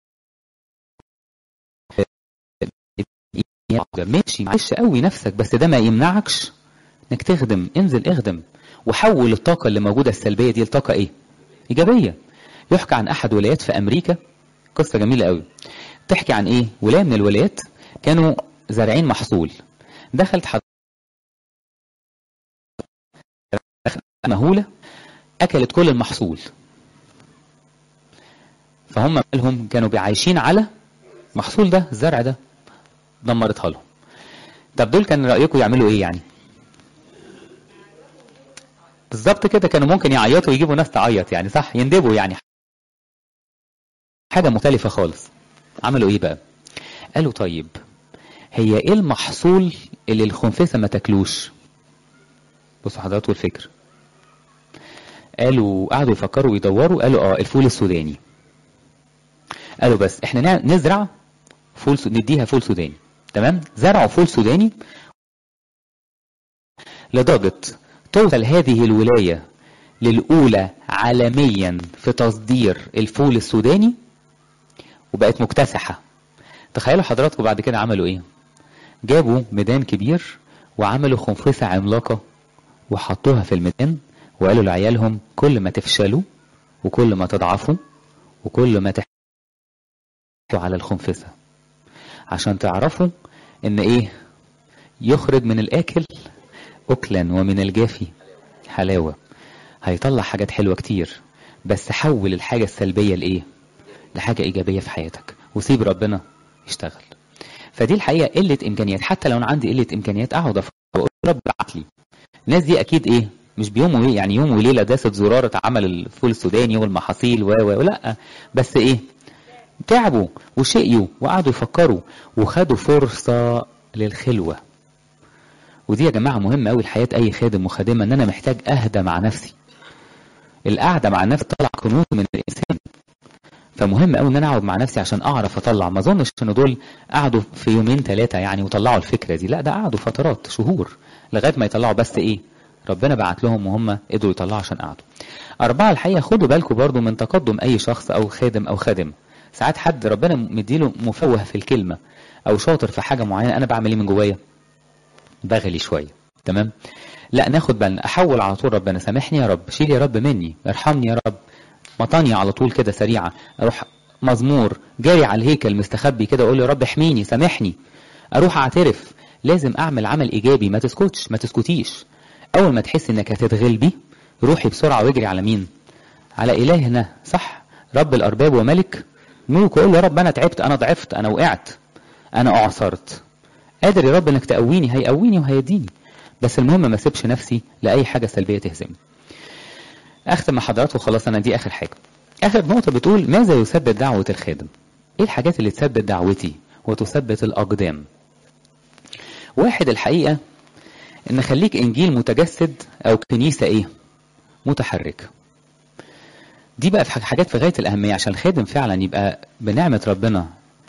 ماشي معلش قوي نفسك بس ده ما يمنعكش انك تخدم انزل اخدم وحول الطاقة اللي موجودة السلبية دي لطاقة ايه ايجابية يحكى عن احد ولايات في امريكا قصة جميلة قوي تحكي عن ايه ولاية من الولايات كانوا زارعين محصول دخلت حد مهولة اكلت كل المحصول فهم مالهم كانوا عايشين على محصول ده الزرع ده دمرتها لهم طب دول كان رايكم يعملوا ايه يعني بالظبط كده كانوا ممكن يعيطوا ويجيبوا ناس تعيط يعني صح يندبوا يعني حاجه مختلفه خالص عملوا ايه بقى قالوا طيب هي ايه المحصول اللي الخنفسه ما تاكلوش بصوا حضراتكم الفكر قالوا قعدوا يفكروا ويدوروا قالوا اه الفول السوداني قالوا بس احنا نزرع فول سو... نديها فول سوداني تمام زرعوا فول سوداني لدرجة توصل هذه الولاية للأولى عالميا في تصدير الفول السوداني وبقت مكتسحة تخيلوا حضراتكم بعد كده عملوا ايه جابوا ميدان كبير وعملوا خنفسة عملاقة وحطوها في الميدان وقالوا لعيالهم كل ما تفشلوا وكل ما تضعفوا وكل ما تحتوا على الخنفسة عشان تعرفوا ان ايه يخرج من الاكل اكلا ومن الجافي حلاوة هيطلع حاجات حلوة كتير بس حول الحاجة السلبية لايه لحاجة ايجابية في حياتك وسيب ربنا يشتغل فدي الحقيقة قلة امكانيات حتى لو انا عندي قلة امكانيات اقعد افكر واقول رب ابعت لي الناس دي اكيد ايه مش بيوم وي يعني يوم وليله داست زرار اتعمل الفول السوداني والمحاصيل و و لا بس ايه تعبوا وشقيوا وقعدوا يفكروا وخدوا فرصه للخلوه ودي يا جماعه مهمه قوي لحياه اي خادم وخادمه ان انا محتاج اهدى مع نفسي القعده مع النفس طلع كنوز من الانسان فمهم قوي ان انا اقعد مع نفسي عشان اعرف اطلع ما اظنش ان دول قعدوا في يومين ثلاثه يعني وطلعوا الفكره دي لا ده قعدوا فترات شهور لغايه ما يطلعوا بس ايه ربنا بعت لهم وهم قدروا يطلعوا عشان قعدوا أربعة الحقيقة خدوا بالكم برضو من تقدم أي شخص أو خادم أو خادم ساعات حد ربنا مديله مفوه في الكلمة أو شاطر في حاجة معينة أنا بعمل إيه من جوايا بغلي شوية تمام لا ناخد بالنا أحول على طول ربنا سامحني يا رب شيل يا رب مني ارحمني يا رب مطانية على طول كده سريعة أروح مزمور جاري على الهيكل مستخبي كده أقول يا رب احميني سامحني أروح أعترف لازم أعمل عمل إيجابي ما تسكتش ما تسكتيش اول ما تحس انك هتتغلبي روحي بسرعه واجري على مين على الهنا صح رب الارباب وملك ملك وقول يا رب انا تعبت انا ضعفت انا وقعت انا اعصرت قادر يا رب انك تقويني هيقويني وهيديني بس المهم ما اسيبش نفسي لاي حاجه سلبيه تهزمني اختم مع حضراتكم خلاص انا دي اخر حاجه اخر نقطه بتقول ماذا يثبت دعوه الخادم ايه الحاجات اللي تثبت دعوتي وتثبت الاقدام واحد الحقيقه ان خليك انجيل متجسد او كنيسه ايه متحركه دي بقى في حاجات في غايه الاهميه عشان الخادم فعلا يبقى بنعمه ربنا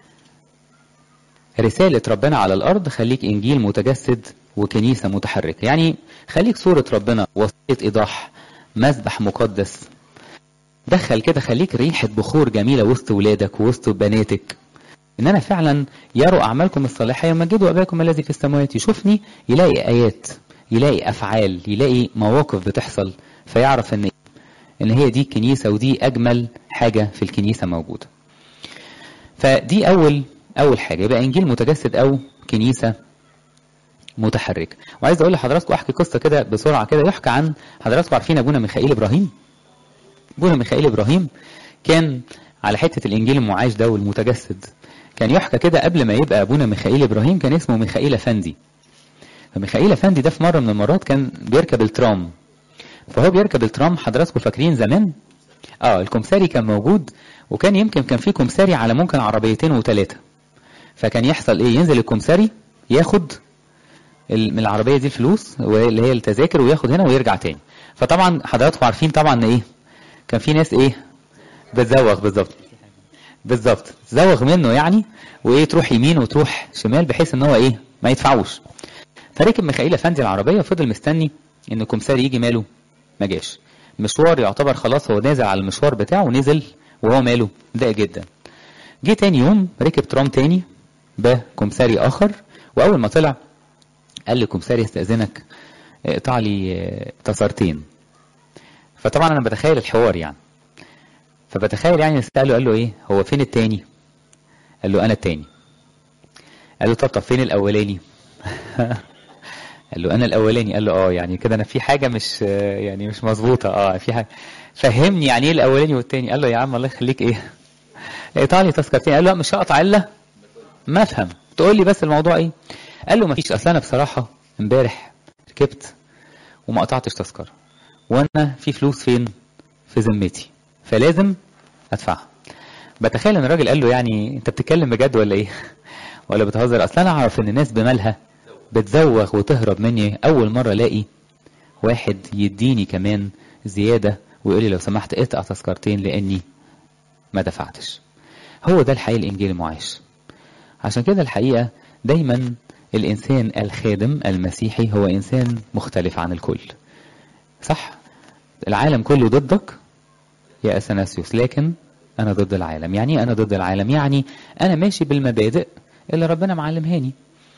رساله ربنا على الارض خليك انجيل متجسد وكنيسه متحركه يعني خليك صوره ربنا وسيله ايضاح مذبح مقدس دخل كده خليك ريحه بخور جميله وسط ولادك ووسط بناتك ان انا فعلا يروا اعمالكم الصالحه يمجدوا اباكم الذي في السماوات يشوفني يلاقي ايات يلاقي افعال يلاقي مواقف بتحصل فيعرف ان ان هي دي الكنيسه ودي اجمل حاجه في الكنيسه موجوده فدي اول اول حاجه يبقى انجيل متجسد او كنيسه متحركه وعايز اقول لحضراتكم احكي قصه كده بسرعه كده يحكى عن حضراتكم عارفين ابونا ميخائيل ابراهيم ابونا ميخائيل ابراهيم كان على حته الانجيل المعاش ده والمتجسد كان يحكى كده قبل ما يبقى ابونا ميخائيل ابراهيم كان اسمه ميخائيل افندي فميخائيل افندي ده في مره من المرات كان بيركب الترام فهو بيركب الترام حضراتكم فاكرين زمان اه الكمساري كان موجود وكان يمكن كان في كمساري على ممكن عربيتين وثلاثه فكان يحصل ايه ينزل الكمساري ياخد من العربيه دي الفلوس اللي هي التذاكر وياخد هنا ويرجع تاني فطبعا حضراتكم عارفين طبعا ايه كان في ناس ايه بتزوغ بالظبط بالظبط زوغ منه يعني وايه تروح يمين وتروح شمال بحيث ان هو ايه ما يدفعوش فركب ميخائيل افندي العربيه وفضل مستني ان الكمساري يجي ماله ما جاش مشوار يعتبر خلاص هو نازل على المشوار بتاعه ونزل وهو ماله ضايق جدا جه تاني يوم ركب ترام تاني بكمساري اخر واول ما طلع قال لي كمساري استاذنك اقطع لي تذكرتين فطبعا انا بتخيل الحوار يعني فبتخيل يعني سأله قال له ايه هو فين التاني قال له انا التاني قال له طب طب فين الاولاني قال له انا الاولاني قال له اه يعني كده انا في حاجه مش يعني مش مظبوطه اه في حاجه فهمني يعني ايه الاولاني والتاني قال له يا عم الله يخليك ايه اقطع لي تذكرتين قال له لا مش هقطع الا ما افهم تقول لي بس الموضوع ايه قال له ما فيش اصل انا بصراحه امبارح ركبت وما قطعتش تذكره وانا في فلوس فين في ذمتي فلازم ادفعها بتخيل ان الراجل قال له يعني انت بتتكلم بجد ولا ايه ولا بتهزر اصل انا اعرف ان الناس بمالها بتزوغ وتهرب مني اول مره الاقي واحد يديني كمان زياده ويقول لي لو سمحت اقطع تذكرتين لاني ما دفعتش هو ده الحقيقه الانجيل المعاش عشان كده الحقيقه دايما الانسان الخادم المسيحي هو انسان مختلف عن الكل صح العالم كله ضدك يا اثناسيوس لكن انا ضد العالم يعني انا ضد العالم يعني انا ماشي بالمبادئ اللي ربنا معلمهاني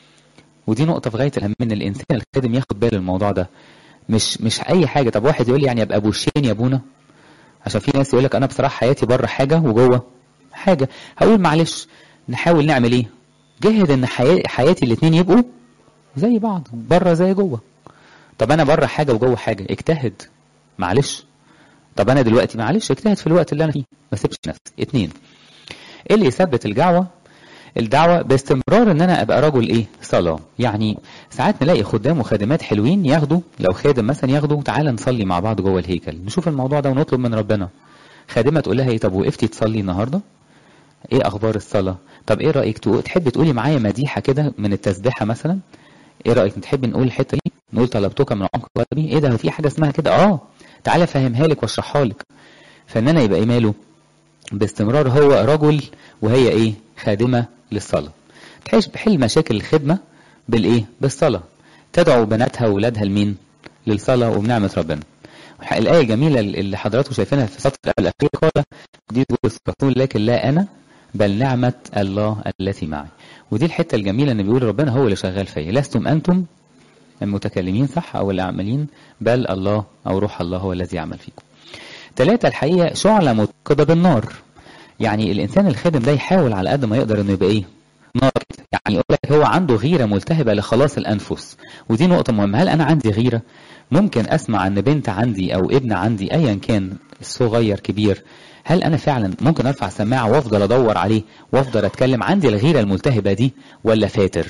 ودي نقطة في غاية الأهم إن الإنسان الخادم ياخد باله الموضوع ده مش مش أي حاجة طب واحد يقول لي يعني أبقى بوشين يا أبونا عشان في ناس يقول لك أنا بصراحة حياتي بره حاجة وجوه حاجة هقول معلش نحاول نعمل إيه؟ جهد إن حياتي, حياتي الاتنين يبقوا زي بعض بره زي جوه طب أنا بره حاجة وجوه حاجة اجتهد معلش طب أنا دلوقتي معلش اجتهد في الوقت اللي أنا فيه ما سيبش نفسي اتنين إيه اللي يثبت الجعوة الدعوة باستمرار ان انا ابقى رجل ايه صلاة يعني ساعات نلاقي خدام وخادمات حلوين ياخدوا لو خادم مثلا ياخدوا تعالى نصلي مع بعض جوه الهيكل نشوف الموضوع ده ونطلب من ربنا خادمة تقول لها ايه طب وقفتي تصلي النهاردة ايه اخبار الصلاة طب ايه رأيك تحبي تقولي معايا مديحة كده من التسبيحة مثلا ايه رأيك تحبي نقول الحتة دي نقول طلبتك من عمق قلبي ايه ده في حاجة اسمها كده اه تعالى افهمها لك واشرحها لك فان انا يبقى ايه ماله باستمرار هو رجل وهي ايه خادمة للصلاة تحيش بحل مشاكل الخدمة بالايه بالصلاة تدعو بناتها وولادها لمين للصلاة وبنعمة ربنا الآية الجميلة اللي حضراتكم شايفينها في السطر الأخير قال دي بولس الرسول لكن لا أنا بل نعمة الله التي معي ودي الحتة الجميلة ان بيقول ربنا هو اللي شغال فيا لستم أنتم المتكلمين صح أو العاملين بل الله أو روح الله هو الذي يعمل فيكم ثلاثة الحقيقة شعلة متقدة بالنار يعني الانسان الخادم ده يحاول على قد ما يقدر انه يبقى ايه نار يعني يقول لك هو عنده غيره ملتهبه لخلاص الانفس ودي نقطه مهمه هل انا عندي غيره ممكن اسمع ان بنت عندي او ابن عندي ايا كان صغير كبير هل انا فعلا ممكن ارفع سماعه وافضل ادور عليه وافضل اتكلم عندي الغيره الملتهبه دي ولا فاتر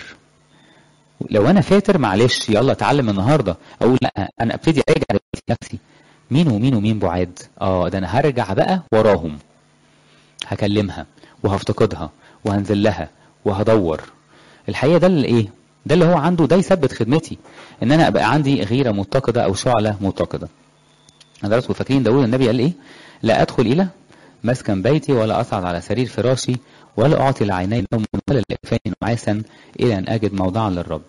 لو انا فاتر معلش يلا اتعلم النهارده اقول لا انا ابتدي ارجع نفسي مين ومين ومين بعاد اه ده انا هرجع بقى وراهم هكلمها وهفتقدها وهنزل لها وهدور الحقيقه ده اللي ايه ده اللي هو عنده ده يثبت خدمتي ان انا ابقى عندي غيره متقده او شعله متقده حضراتكم فاكرين داوود النبي قال ايه لا ادخل الى مسكن بيتي ولا اصعد على سرير فراشي ولا اعطي لعيني نوم ولا لاكفاني نعاسا الى ان اجد موضعا للرب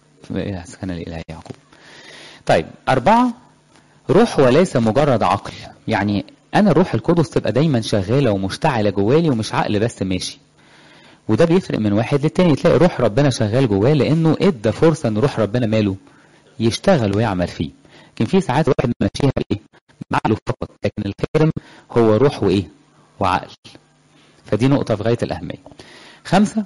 سكن الاله يعقوب طيب اربعه روح وليس مجرد عقل يعني انا الروح القدس تبقى دايما شغاله ومشتعله جوالي ومش عقل بس ماشي وده بيفرق من واحد للتاني تلاقي روح ربنا شغال جواه لانه ادى فرصه ان روح ربنا ماله يشتغل ويعمل فيه لكن في ساعات واحد ماشيها بايه بعقله فقط لكن الخادم هو روح وايه وعقل فدي نقطه في غايه الاهميه خمسه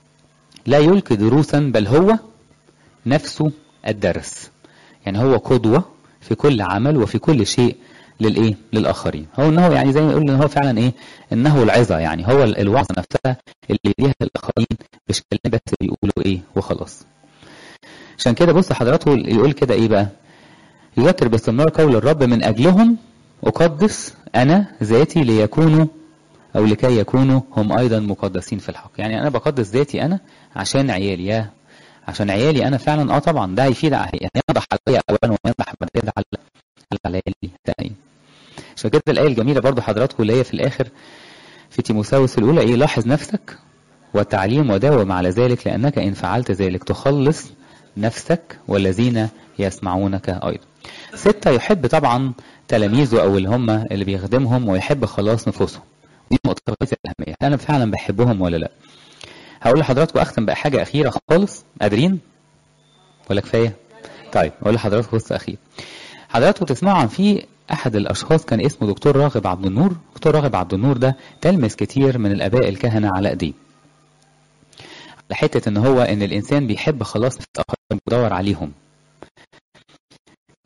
لا يلقي دروسا بل هو نفسه الدرس يعني هو قدوه في كل عمل وفي كل شيء للايه للاخرين هو انه يعني زي ما يقول ان هو فعلا ايه انه العظه يعني هو الوعظه نفسها اللي ليها الاخرين مش كلام بس بيقولوا ايه وخلاص عشان كده بص حضراته يقول كده ايه بقى يذكر باستمرار قول الرب من اجلهم اقدس انا ذاتي ليكونوا او لكي يكونوا هم ايضا مقدسين في الحق يعني انا بقدس ذاتي انا عشان عيالي يا عشان عيالي انا فعلا اه طبعا ده هيفيد يعني ينضح عليا اولا وينضح بعد كده على على عيالي تاني عشان كده الآية الجميلة برضو حضراتكم اللي هي في الآخر في تيموساوس الأولى إيه لاحظ نفسك والتعليم وداوم على ذلك لأنك إن فعلت ذلك تخلص نفسك والذين يسمعونك أيضا ستة يحب طبعا تلاميذه أو اللي هم اللي بيخدمهم ويحب خلاص نفوسهم دي نقطة غاية الأهمية أنا فعلا بحبهم ولا لا هقول لحضراتكم أختم بقى حاجة أخيرة خالص قادرين ولا كفاية طيب أقول لحضراتكم بص أخير حضراتكم تسمعوا عن في احد الاشخاص كان اسمه دكتور راغب عبد النور دكتور راغب عبد النور ده تلمس كتير من الاباء الكهنه على ايديه على حته ان هو ان الانسان بيحب خلاص الاخرين بيدور عليهم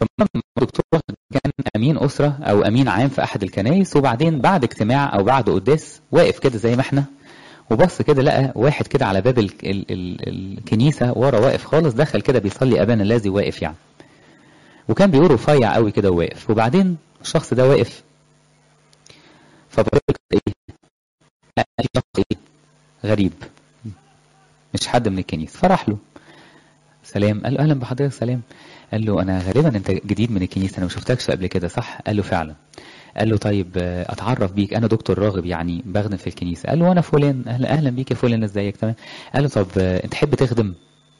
الدكتور كان امين اسره او امين عام في احد الكنايس وبعدين بعد اجتماع او بعد قداس واقف كده زي ما احنا وبص كده لقى واحد كده على باب ال ال ال الكنيسه ورا واقف خالص دخل كده بيصلي ابانا الذي واقف يعني وكان بيقول رفيع قوي كده وواقف وبعدين الشخص ده واقف فبقول ايه لا في شخص ايه غريب مش حد من الكنيسه فراح له سلام قال له اهلا بحضرتك سلام قال له انا غالبا انت جديد من الكنيسه انا ما شفتكش قبل كده صح قال له فعلا قال له طيب اتعرف بيك انا دكتور راغب يعني بخدم في الكنيسه قال له وانا فلان اهلا اهلا بيك يا فلان ازيك تمام قال له طب انت تحب تخدم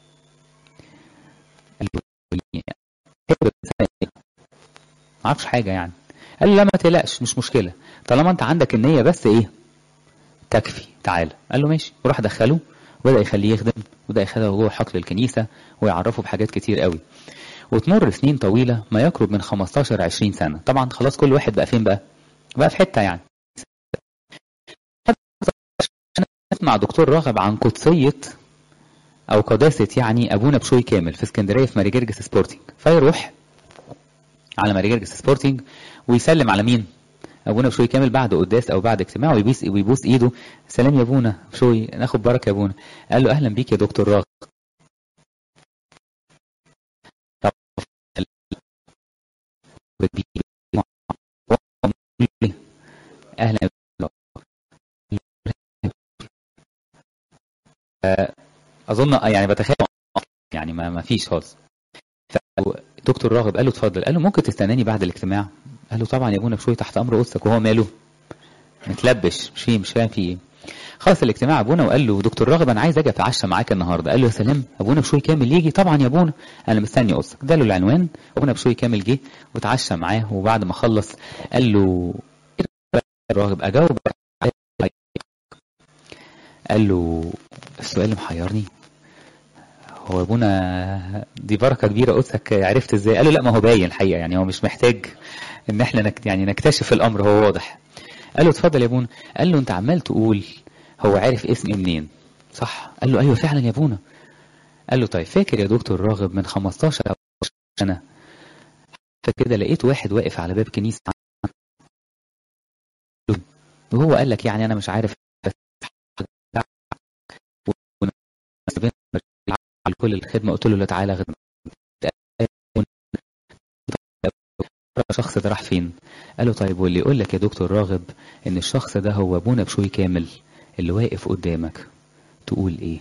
قال له تحب ما اعرفش حاجه يعني قال له لا ما تقلقش مش مشكله طالما انت عندك النيه بس ايه تكفي تعالى قال له ماشي وراح دخله وبدا يخليه يخدم وبدا يخليه جوه حقل الكنيسه ويعرفه بحاجات كتير قوي وتمر سنين طويلة ما يقرب من 15 20 سنة طبعا خلاص كل واحد بقى فين بقى بقى في حتة يعني اسمع دكتور راغب عن قدسية او قداسة يعني ابونا بشوي كامل في اسكندرية في ماريجرجس سبورتنج فيروح على ماريجرجس سبورتنج ويسلم على مين ابونا بشوي كامل بعد قداس او بعد اجتماع ويبوس ويبوس ايده سلام يا ابونا بشوي ناخد بركه يا ابونا قال له اهلا بيك يا دكتور راغب اهلا اظن يعني بتخيل يعني ما ما فيش خالص دكتور راغب قال له اتفضل قال له ممكن تستناني بعد الاجتماع قال له طبعا يا ابونا بشوي تحت امر قدسك وهو ماله متلبش مش فيه مش فاهم فيه ايه خلص الاجتماع ابونا وقال له دكتور راغب انا عايز اجي اتعشى معاك النهارده قال له يا سلام ابونا بشوي كامل يجي طبعا يا ابونا انا مستني قدسك ده له العنوان ابونا بشوي كامل جه وتعشى معاه وبعد ما خلص قال له راغب اجاوب قال له السؤال اللي محيرني هو ابونا دي بركه كبيره قدسك عرفت ازاي قال له لا ما هو باين الحقيقه يعني هو مش محتاج ان احنا نك يعني نكتشف الامر هو واضح قال له اتفضل يا ابونا قال له انت عمال تقول هو عارف اسمي منين صح قال له ايوه فعلا يا ابونا قال له طيب فاكر يا دكتور راغب من 15 او سنه فكده لقيت واحد واقف على باب كنيسه وهو قال لك يعني انا مش عارف على كل الخدمه قلت له لا تعالى خدمه الشخص ده راح فين قال له طيب واللي يقول لك يا دكتور راغب ان الشخص ده هو ابونا بشوي كامل اللي واقف قدامك تقول ايه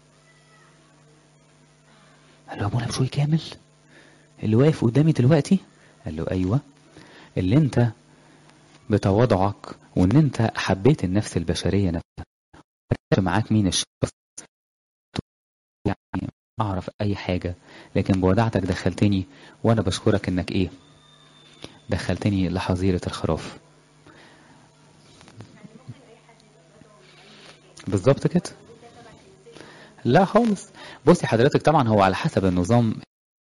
قال له ابونا بشوي كامل اللي واقف قدامي دلوقتي قال له ايوه اللي انت بتواضعك وان انت حبيت النفس البشريه نفسها معاك مين الشخص يعني اعرف اي حاجه لكن بوداعتك دخلتني وانا بشكرك انك ايه دخلتني لحظيرة الخراف بالظبط كده لا خالص بصي حضرتك طبعا هو على حسب النظام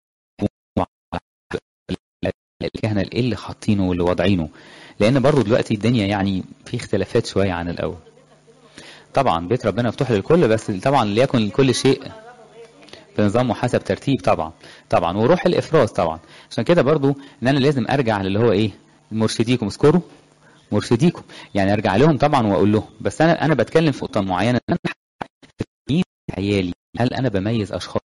الكهنة ايه اللي حاطينه واللي واضعينه لان برضو دلوقتي الدنيا يعني في اختلافات شوية عن الاول طبعا بيت ربنا مفتوح للكل بس طبعا ليكن كل شيء بنظام وحسب ترتيب طبعا طبعا وروح الافراز طبعا عشان كده برضو ان انا لازم ارجع للي هو ايه مرشديكم اذكروا مرشديكم يعني ارجع لهم طبعا واقول لهم بس انا انا بتكلم في نقطه معينه انا في عيالي هل انا بميز اشخاص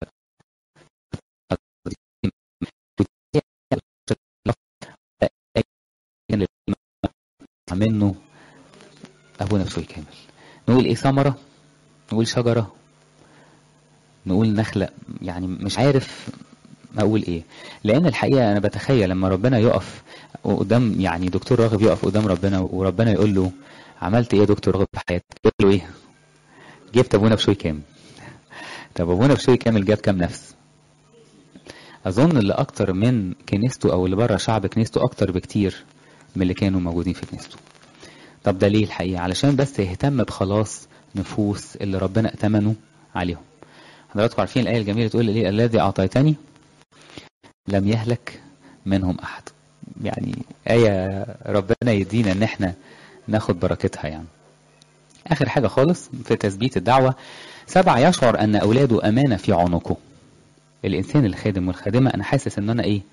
منه ابونا بشوي كامل نقول ايه ثمره نقول شجره نقول نخلق يعني مش عارف اقول ايه لان الحقيقه انا بتخيل لما ربنا يقف قدام يعني دكتور راغب يقف قدام ربنا وربنا يقول له عملت ايه يا دكتور راغب في حياتك يقول له ايه جبت ابونا بشوي كامل طب ابونا بشوي كامل جاب كام نفس اظن اللي اكتر من كنيسته او اللي بره شعب كنيسته اكتر بكتير من اللي كانوا موجودين في كنيسته طب ده ليه الحقيقه علشان بس يهتم بخلاص نفوس اللي ربنا ائتمنوا عليهم حضراتكم عارفين الآية الجميلة تقول لي الذي أعطيتني لم يهلك منهم أحد يعني آية ربنا يدينا إن إحنا ناخد بركتها يعني آخر حاجة خالص في تثبيت الدعوة سبعة يشعر أن أولاده أمانة في عنقه الإنسان الخادم والخادمة أنا حاسس إن أنا إيه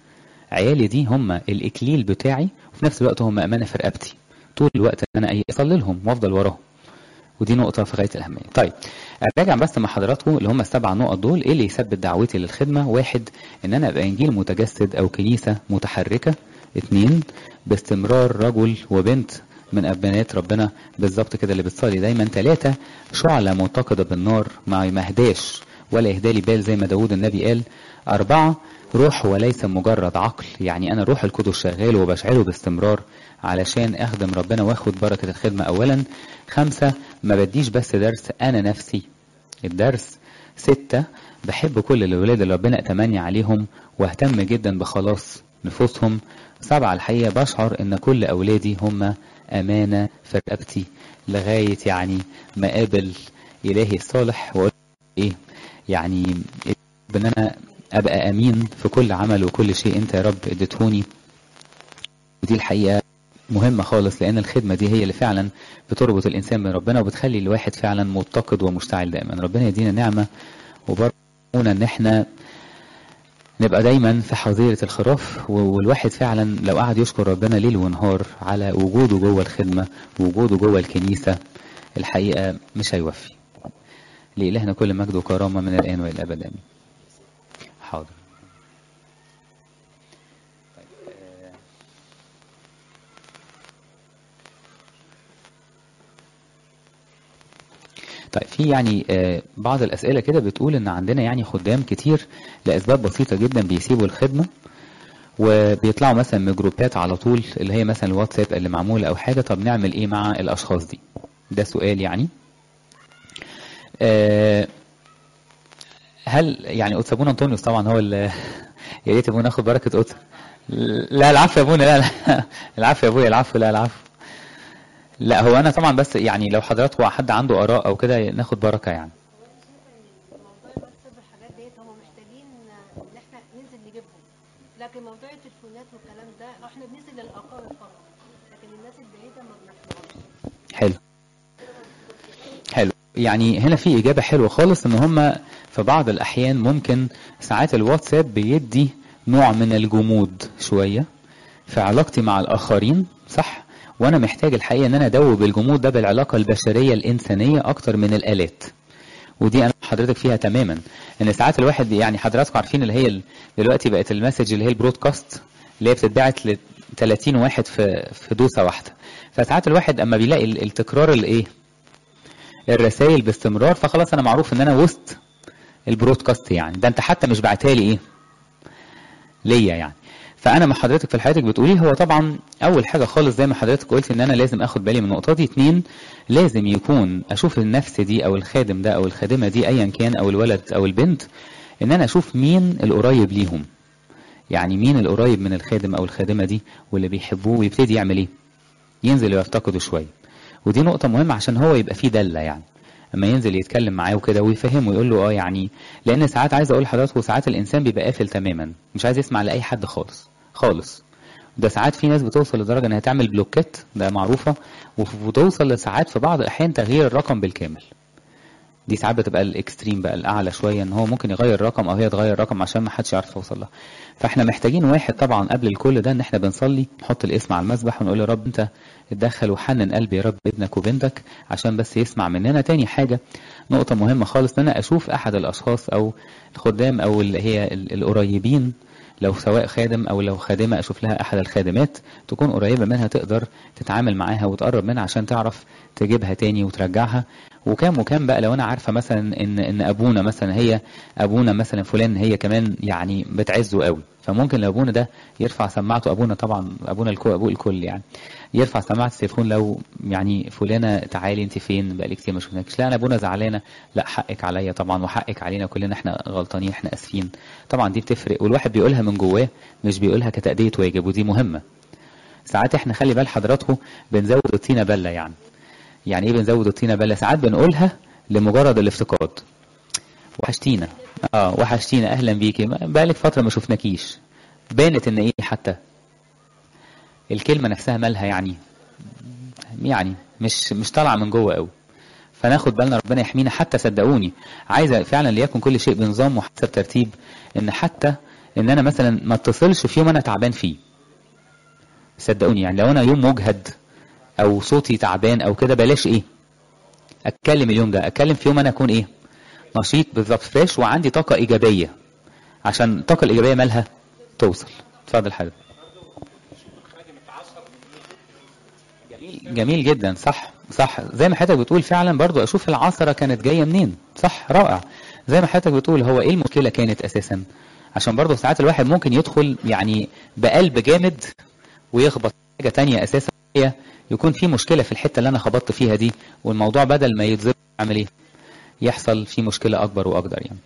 عيالي دي هم الاكليل بتاعي وفي نفس الوقت هم امانه في رقبتي طول الوقت ان انا ايه اصلي لهم وافضل وراهم ودي نقطة في غاية الأهمية. طيب أراجع بس مع حضراتكم اللي هم السبع نقط دول إيه اللي يثبت دعوتي للخدمة؟ واحد إن أنا أبقى إنجيل متجسد أو كنيسة متحركة. اتنين باستمرار رجل وبنت من أبنات ربنا بالظبط كده اللي بتصلي دايما. تلاتة شعلة متقدة بالنار ما يمهداش ولا يهدالي بال زي ما داود النبي قال. أربعة روح وليس مجرد عقل يعني أنا روح القدس شغال وبشعله باستمرار علشان أخدم ربنا وآخد بركة الخدمة أولا خمسة ما بديش بس درس أنا نفسي الدرس ستة بحب كل الأولاد اللي ربنا أتمني عليهم واهتم جدا بخلاص نفوسهم سبعة الحقيقة بشعر إن كل أولادي هم أمانة في رقبتي لغاية يعني ما قابل إلهي الصالح وأقول إيه يعني إن أنا أبقى أمين في كل عمل وكل شيء أنت يا رب اديتهوني ودي الحقيقة مهمة خالص لأن الخدمة دي هي اللي فعلا بتربط الإنسان بربنا وبتخلي الواحد فعلا متقد ومشتعل دائما ربنا يدينا نعمة وبركونا إن إحنا نبقى دايما في حظيرة الخراف والواحد فعلا لو قعد يشكر ربنا ليل ونهار على وجوده جوه الخدمة ووجوده جوه الكنيسة الحقيقة مش هيوفي لإلهنا كل مجد وكرامة من الآن وإلى الأبد آمين حاضر طيب في يعني بعض الأسئلة كده بتقول إن عندنا يعني خدام كتير لأسباب بسيطة جدا بيسيبوا الخدمة وبيطلعوا مثلا من جروبات على طول اللي هي مثلا الواتساب اللي معمولة أو حاجة طب نعمل إيه مع الأشخاص دي؟ ده سؤال يعني. هل يعني أوتسابونا أنطونيوس طبعا هو اللي يا ريت ابونا ناخد بركة أوتسا. لا العفو يا ابونا لا لا العفو يا ابويا العفو لا العفو. لا هو انا طبعا بس يعني لو حضراتكم حد عنده اراء او كده ناخد بركه يعني موضوع الواتساب والحاجات ديت هم محتاجين ان احنا ننزل نجيبهم لكن موضوع التليفونات والكلام ده احنا بننزل للاقارب فقط لكن الناس البعيده ما بنحتاجهمش حلو حلو يعني هنا في اجابه حلوه خالص ان هم في بعض الاحيان ممكن ساعات الواتساب بيدي نوع من الجمود شويه في علاقتي مع الاخرين صح وانا محتاج الحقيقه ان انا ادوب الجمود ده بالعلاقه البشريه الانسانيه اكتر من الالات ودي انا حضرتك فيها تماما ان ساعات الواحد يعني حضراتكم عارفين اللي هي دلوقتي بقت المسج اللي هي البرودكاست اللي هي بتتبعت ل 30 واحد في في دوسه واحده فساعات الواحد اما بيلاقي التكرار الايه الرسائل باستمرار فخلاص انا معروف ان انا وسط البرودكاست يعني ده انت حتى مش بعتها لي ايه ليا يعني فانا ما حضرتك في حياتك بتقولي هو طبعا اول حاجه خالص زي ما حضرتك قلت ان انا لازم اخد بالي من النقطه دي اتنين لازم يكون اشوف النفس دي او الخادم ده او الخادمه دي ايا كان او الولد او البنت ان انا اشوف مين القريب ليهم يعني مين القريب من الخادم او الخادمه دي واللي بيحبوه ويبتدي يعمل ايه ينزل يفتقده شويه ودي نقطه مهمه عشان هو يبقى فيه دله يعني اما ينزل يتكلم معاه وكده ويفهمه ويقول له اه يعني لان ساعات عايز اقول لحضراتكم ساعات الانسان بيبقى قافل تماما مش عايز يسمع لاي حد خالص خالص ده ساعات في ناس بتوصل لدرجه انها تعمل بلوكات ده معروفه وتوصل لساعات في بعض الاحيان تغيير الرقم بالكامل دي ساعات بتبقى الاكستريم بقى الاعلى شويه ان هو ممكن يغير رقم او هي تغير رقم عشان ما حدش يعرف يوصل لها فاحنا محتاجين واحد طبعا قبل الكل ده ان احنا بنصلي نحط الاسم على المسبح ونقول يا رب انت اتدخل وحنن قلبي يا رب ابنك وبنتك عشان بس يسمع مننا تاني حاجه نقطه مهمه خالص ان انا اشوف احد الاشخاص او الخدام او اللي هي القريبين لو سواء خادم او لو خادمه اشوف لها احد الخادمات تكون قريبه منها تقدر تتعامل معاها وتقرب منها عشان تعرف تجيبها تاني وترجعها وكام وكام بقى لو انا عارفه مثلا ان ان ابونا مثلا هي ابونا مثلا فلان هي كمان يعني بتعزه قوي فممكن لو ابونا ده يرفع سماعته ابونا طبعا ابونا الكل ابو الكل يعني يرفع سماعه التليفون لو يعني فلانه تعالي انت فين بقالي كتير ما شفناكش لا انا ابونا زعلانه لا حقك عليا طبعا وحقك علينا كلنا احنا غلطانين احنا اسفين طبعا دي بتفرق والواحد بيقولها من جواه مش بيقولها كتأدية واجب ودي مهمه ساعات احنا خلي بال حضراتكم بنزود الطينه بله يعني يعني ايه بنزود الطينه بله ساعات بنقولها لمجرد الافتقاد وحشتينا اه وحشتينا اهلا بيكي بقالك فتره ما شفناكيش بانت ان ايه حتى الكلمه نفسها مالها يعني يعني مش مش طالعه من جوه قوي فناخد بالنا ربنا يحمينا حتى صدقوني عايزه فعلا ليكن كل شيء بنظام وحسب ترتيب ان حتى ان انا مثلا ما اتصلش في يوم انا تعبان فيه صدقوني يعني لو انا يوم مجهد او صوتي تعبان او كده بلاش ايه اتكلم اليوم ده اتكلم في يوم انا اكون ايه نشيط بالظبط فريش وعندي طاقه ايجابيه عشان الطاقه الايجابيه مالها توصل اتفضل حضرتك جميل جميل جدا صح صح زي ما حضرتك بتقول فعلا برضو اشوف العصره كانت جايه منين صح رائع زي ما حضرتك بتقول هو ايه المشكله كانت اساسا عشان برضو ساعات الواحد ممكن يدخل يعني بقلب جامد ويخبط حاجه تانية اساسا هي يكون في مشكله في الحته اللي انا خبطت فيها دي والموضوع بدل ما يتظبط يعمل ايه يحصل فيه مشكله اكبر واكبر يعني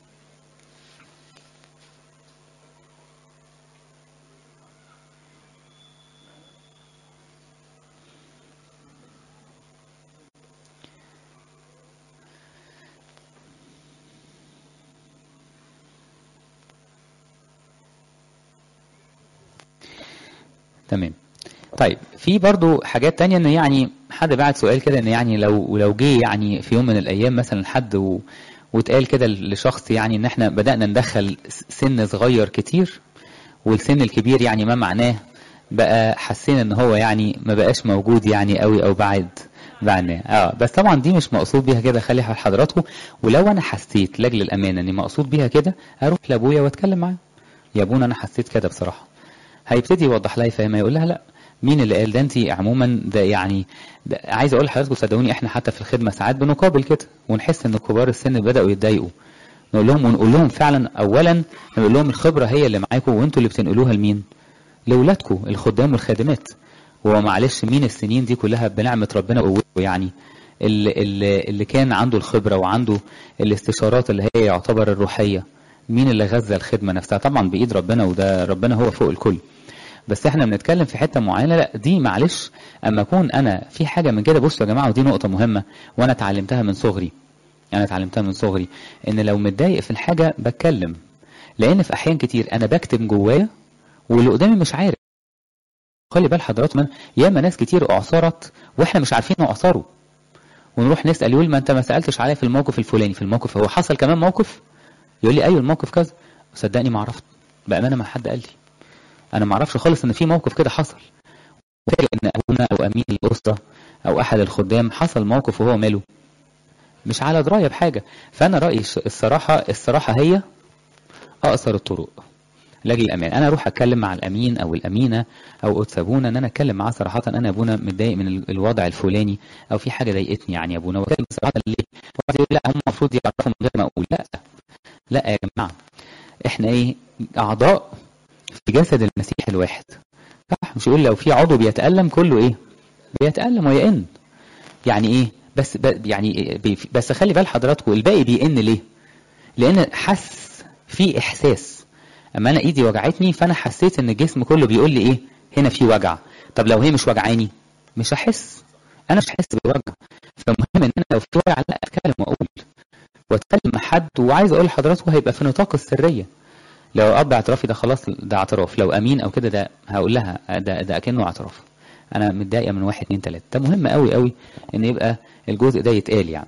تمام طيب في برضو حاجات تانية ان يعني حد بعت سؤال كده ان يعني لو لو جه يعني في يوم من الايام مثلا حد و... واتقال كده لشخص يعني ان احنا بدأنا ندخل سن صغير كتير والسن الكبير يعني ما معناه بقى حسينا ان هو يعني ما بقاش موجود يعني قوي او بعد بعدنا اه بس طبعا دي مش مقصود بيها كده خلي حضراتكم ولو انا حسيت لاجل الامانه اني مقصود بيها كده اروح لابويا واتكلم معاه يا ابونا انا حسيت كده بصراحه هيبتدي يوضح لها يفهمها يقول لها لا مين اللي قال ده انت عموما ده يعني ده عايز اقول لحضراتكم صدقوني احنا حتى في الخدمه ساعات بنقابل كده ونحس ان كبار السن بداوا يتضايقوا نقول لهم ونقول لهم فعلا اولا نقول لهم الخبره هي اللي معاكم وانتوا اللي بتنقلوها لمين؟ لاولادكم الخدام والخادمات هو معلش مين السنين دي كلها بنعمه ربنا وقوته يعني اللي, اللي, اللي كان عنده الخبره وعنده الاستشارات اللي هي يعتبر الروحيه مين اللي غذى الخدمه نفسها طبعا بايد ربنا وده ربنا هو فوق الكل بس احنا بنتكلم في حته معينه لا دي معلش اما اكون انا في حاجه من كده بصوا يا جماعه ودي نقطه مهمه وانا اتعلمتها من صغري انا اتعلمتها من صغري ان لو متضايق في الحاجه بتكلم لان في احيان كتير انا بكتم جوايا واللي قدامي مش عارف خلي بال حضراتكم من ياما ناس كتير اعصرت واحنا مش عارفين اعصروا ونروح نسال يقول ما انت ما سالتش عليا في الموقف الفلاني في الموقف هو حصل كمان موقف يقول لي ايوه الموقف كذا صدقني ما عرفت بامانه ما حد قال لي انا ما اعرفش خالص ان في موقف كده حصل فاكر ان ابونا او امين الاسره او احد الخدام حصل موقف وهو ماله مش على درايه بحاجه فانا رايي الصراحه الصراحه هي اقصر الطرق لاجل الامان انا اروح اتكلم مع الامين او الامينه او قدس ابونا ان انا اتكلم معاه صراحه انا ابونا متضايق من الوضع الفلاني او في حاجه ضايقتني يعني يا ابونا واتكلم صراحه ليه واحد يقول لا هم المفروض يعرفوا من غير ما اقول لا لا يا جماعه احنا ايه اعضاء في جسد المسيح الواحد صح مش يقول لو في عضو بيتألم كله ايه بيتألم ويئن يعني ايه بس يعني بس خلي بال حضراتكم الباقي بيئن ليه لان حس في احساس اما انا ايدي وجعتني فانا حسيت ان الجسم كله بيقول لي ايه هنا في وجع طب لو هي مش وجعاني مش هحس انا مش هحس بالوجع فالمهم ان انا لو في وجع لا اتكلم واقول واتكلم مع حد وعايز اقول لحضراتكم هيبقى في نطاق السريه لو اب اعترافي ده خلاص ده اعتراف لو امين او كده ده هقول لها ده ده اكنه اعتراف انا متضايقه من واحد اتنين تلاته ده مهم قوي قوي ان يبقى الجزء ده يتقال يعني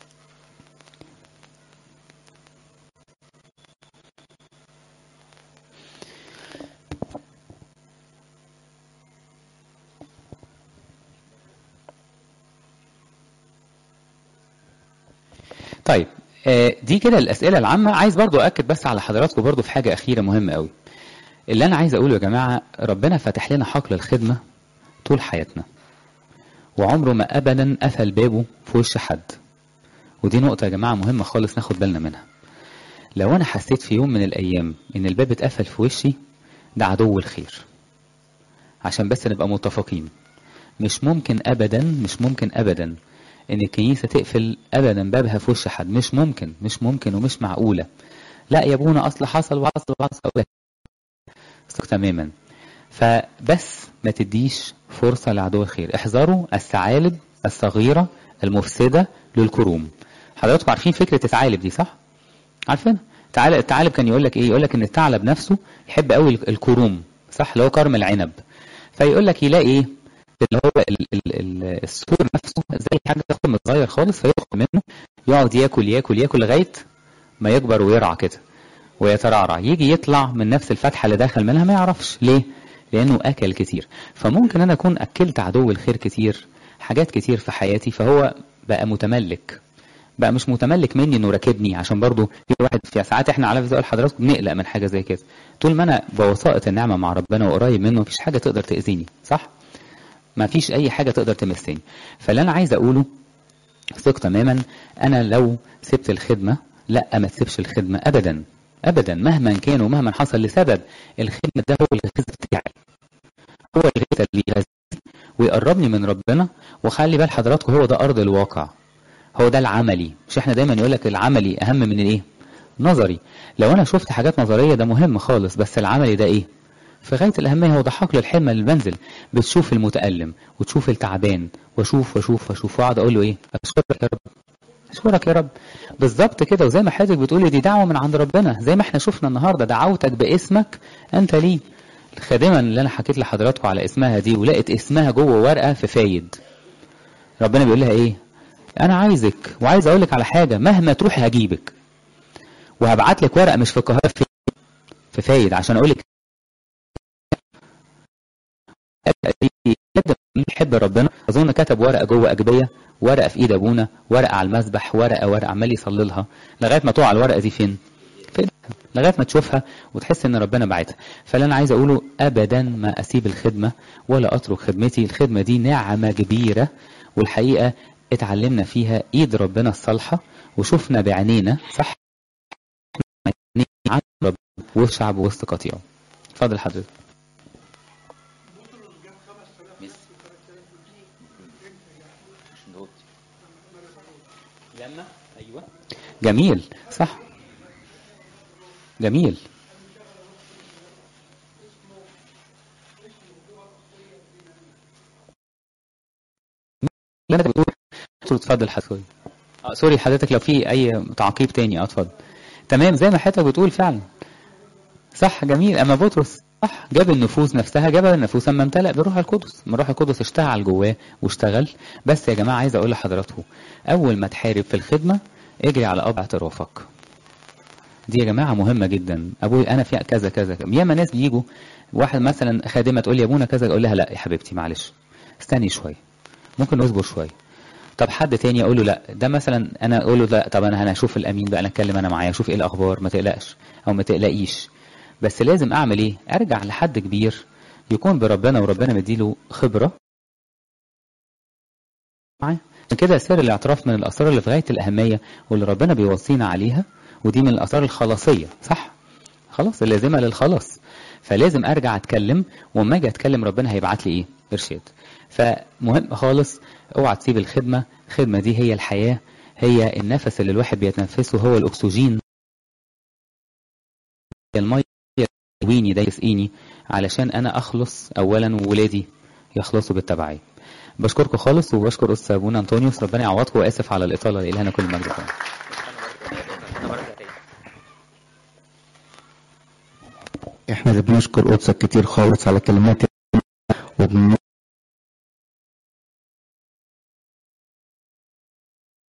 طيب دي كده الاسئله العامه عايز برضو اكد بس على حضراتكم برضو في حاجه اخيره مهمه قوي اللي انا عايز اقوله يا جماعه ربنا فتح لنا حقل الخدمه طول حياتنا وعمره ما ابدا قفل بابه في وش حد ودي نقطه يا جماعه مهمه خالص ناخد بالنا منها لو انا حسيت في يوم من الايام ان الباب اتقفل في وشي ده عدو الخير عشان بس نبقى متفقين مش ممكن ابدا مش ممكن ابدا ان الكنيسه تقفل ابدا بابها في وش حد مش ممكن مش ممكن ومش معقوله لا يا ابونا اصل حصل وحصل وحصل تماما فبس ما تديش فرصه لعدو الخير احذروا الثعالب الصغيره المفسده للكروم حضراتكم عارفين فكره الثعالب دي صح عارفين الثعالب كان يقول لك ايه يقول لك ان الثعلب نفسه يحب قوي الكروم صح اللي هو كرم العنب فيقول لك يلاقي ايه اللي هو ال ال ال السور نفسه زي حاجه تاخد صغير خالص فيدخل منه يقعد ياكل ياكل ياكل لغايه ما يكبر ويرعى كده ويترعرع يجي يطلع من نفس الفتحة اللي دخل منها ما يعرفش ليه لأنه أكل كتير فممكن أنا أكون أكلت عدو الخير كتير حاجات كتير في حياتي فهو بقى متملك بقى مش متملك مني انه راكبني عشان برضو في واحد في ساعات احنا على فيزياء حضراتكم بنقلق من حاجه زي كده طول ما انا بوسائط النعمه مع ربنا وقريب منه مفيش حاجه تقدر تاذيني صح ما فيش اي حاجه تقدر تمسني فاللي انا عايز اقوله ثق تماما انا لو سبت الخدمه لا ما تسيبش الخدمه ابدا ابدا مهما كان ومهما حصل لسبب الخدمه ده هو الغذاء بتاعي هو الغذاء اللي يغذيني ويقربني من ربنا وخلي بال حضراتكم هو ده ارض الواقع هو ده العملي مش احنا دايما يقول لك العملي اهم من الايه نظري لو انا شفت حاجات نظريه ده مهم خالص بس العملي ده ايه في غايه الاهميه هو ده حقل الحلم اللي بنزل بتشوف المتالم وتشوف التعبان واشوف واشوف واشوف واقعد اقول له ايه اشكرك يا رب اشكرك يا رب بالظبط كده وزي ما حضرتك بتقولي دي دعوه من عند ربنا زي ما احنا شفنا النهارده دعوتك باسمك انت ليه الخادمه اللي انا حكيت لحضراتكم على اسمها دي ولقيت اسمها جوه ورقه في فايد ربنا بيقول لها ايه انا عايزك وعايز اقول لك على حاجه مهما تروحي هجيبك وهبعت لك ورقه مش في القاهره في في فايد عشان اقول لك بيحب ربنا اظن كتب ورقه جوه اجبيه ورقه في ايد ابونا ورقه على المسبح ورقه ورقه عمال يصلي لها لغايه ما تقع الورقه دي فين في إيدها. لغايه ما تشوفها وتحس ان ربنا بعتها فاللي انا عايز اقوله ابدا ما اسيب الخدمه ولا اترك خدمتي الخدمه دي نعمه كبيره والحقيقه اتعلمنا فيها ايد ربنا الصالحه وشفنا بعينينا صح عن ربنا والشعب وسط قطيعه اتفضل حضرتك لما ايوه جميل صح جميل اللي انت بتقول اتفضل حضرتك اه سوري حضرتك لو في اي تعقيب تاني اه اتفضل تمام زي ما حضرتك بتقول فعلا صح جميل اما بطرس صح جاب النفوس نفسها جاب النفوس اما امتلأ بروح القدس ما روح القدس اشتغل جواه واشتغل بس يا جماعه عايز اقول لحضراتكم اول ما تحارب في الخدمه اجري على اب اعترافك دي يا جماعه مهمه جدا ابوي انا في كذا كذا كذا ياما ناس بيجوا واحد مثلا خادمه تقول لي يا ابونا كذا اقول لها لا يا حبيبتي معلش استني شويه ممكن نصبر شويه طب حد تاني اقول له لا ده مثلا انا اقول له لا طب انا هشوف الامين بقى انا اتكلم انا معاه اشوف ايه الاخبار ما تقلقش او ما تقلقيش بس لازم اعمل ايه ارجع لحد كبير يكون بربنا وربنا مديله خبره معاه عشان كده سر الاعتراف من الاسرار اللي في غايه الاهميه واللي ربنا بيوصينا عليها ودي من الاسرار الخلاصيه صح خلاص اللازمه للخلاص فلازم ارجع اتكلم واما اجي اتكلم ربنا هيبعت لي ايه ارشاد فمهم خالص اوعى تسيب الخدمه الخدمه دي هي الحياه هي النفس اللي الواحد بيتنفسه هو الاكسجين الميه ويني ده يسقيني علشان انا اخلص اولا وولادي يخلصوا بالتبعيه بشكركم خالص وبشكر استاذ ابونا انطونيوس ربنا يعوضكم واسف على الاطاله لالهنا كل مجد وكرم. احنا اللي بنشكر قدسك كتير خالص على كلمات وبن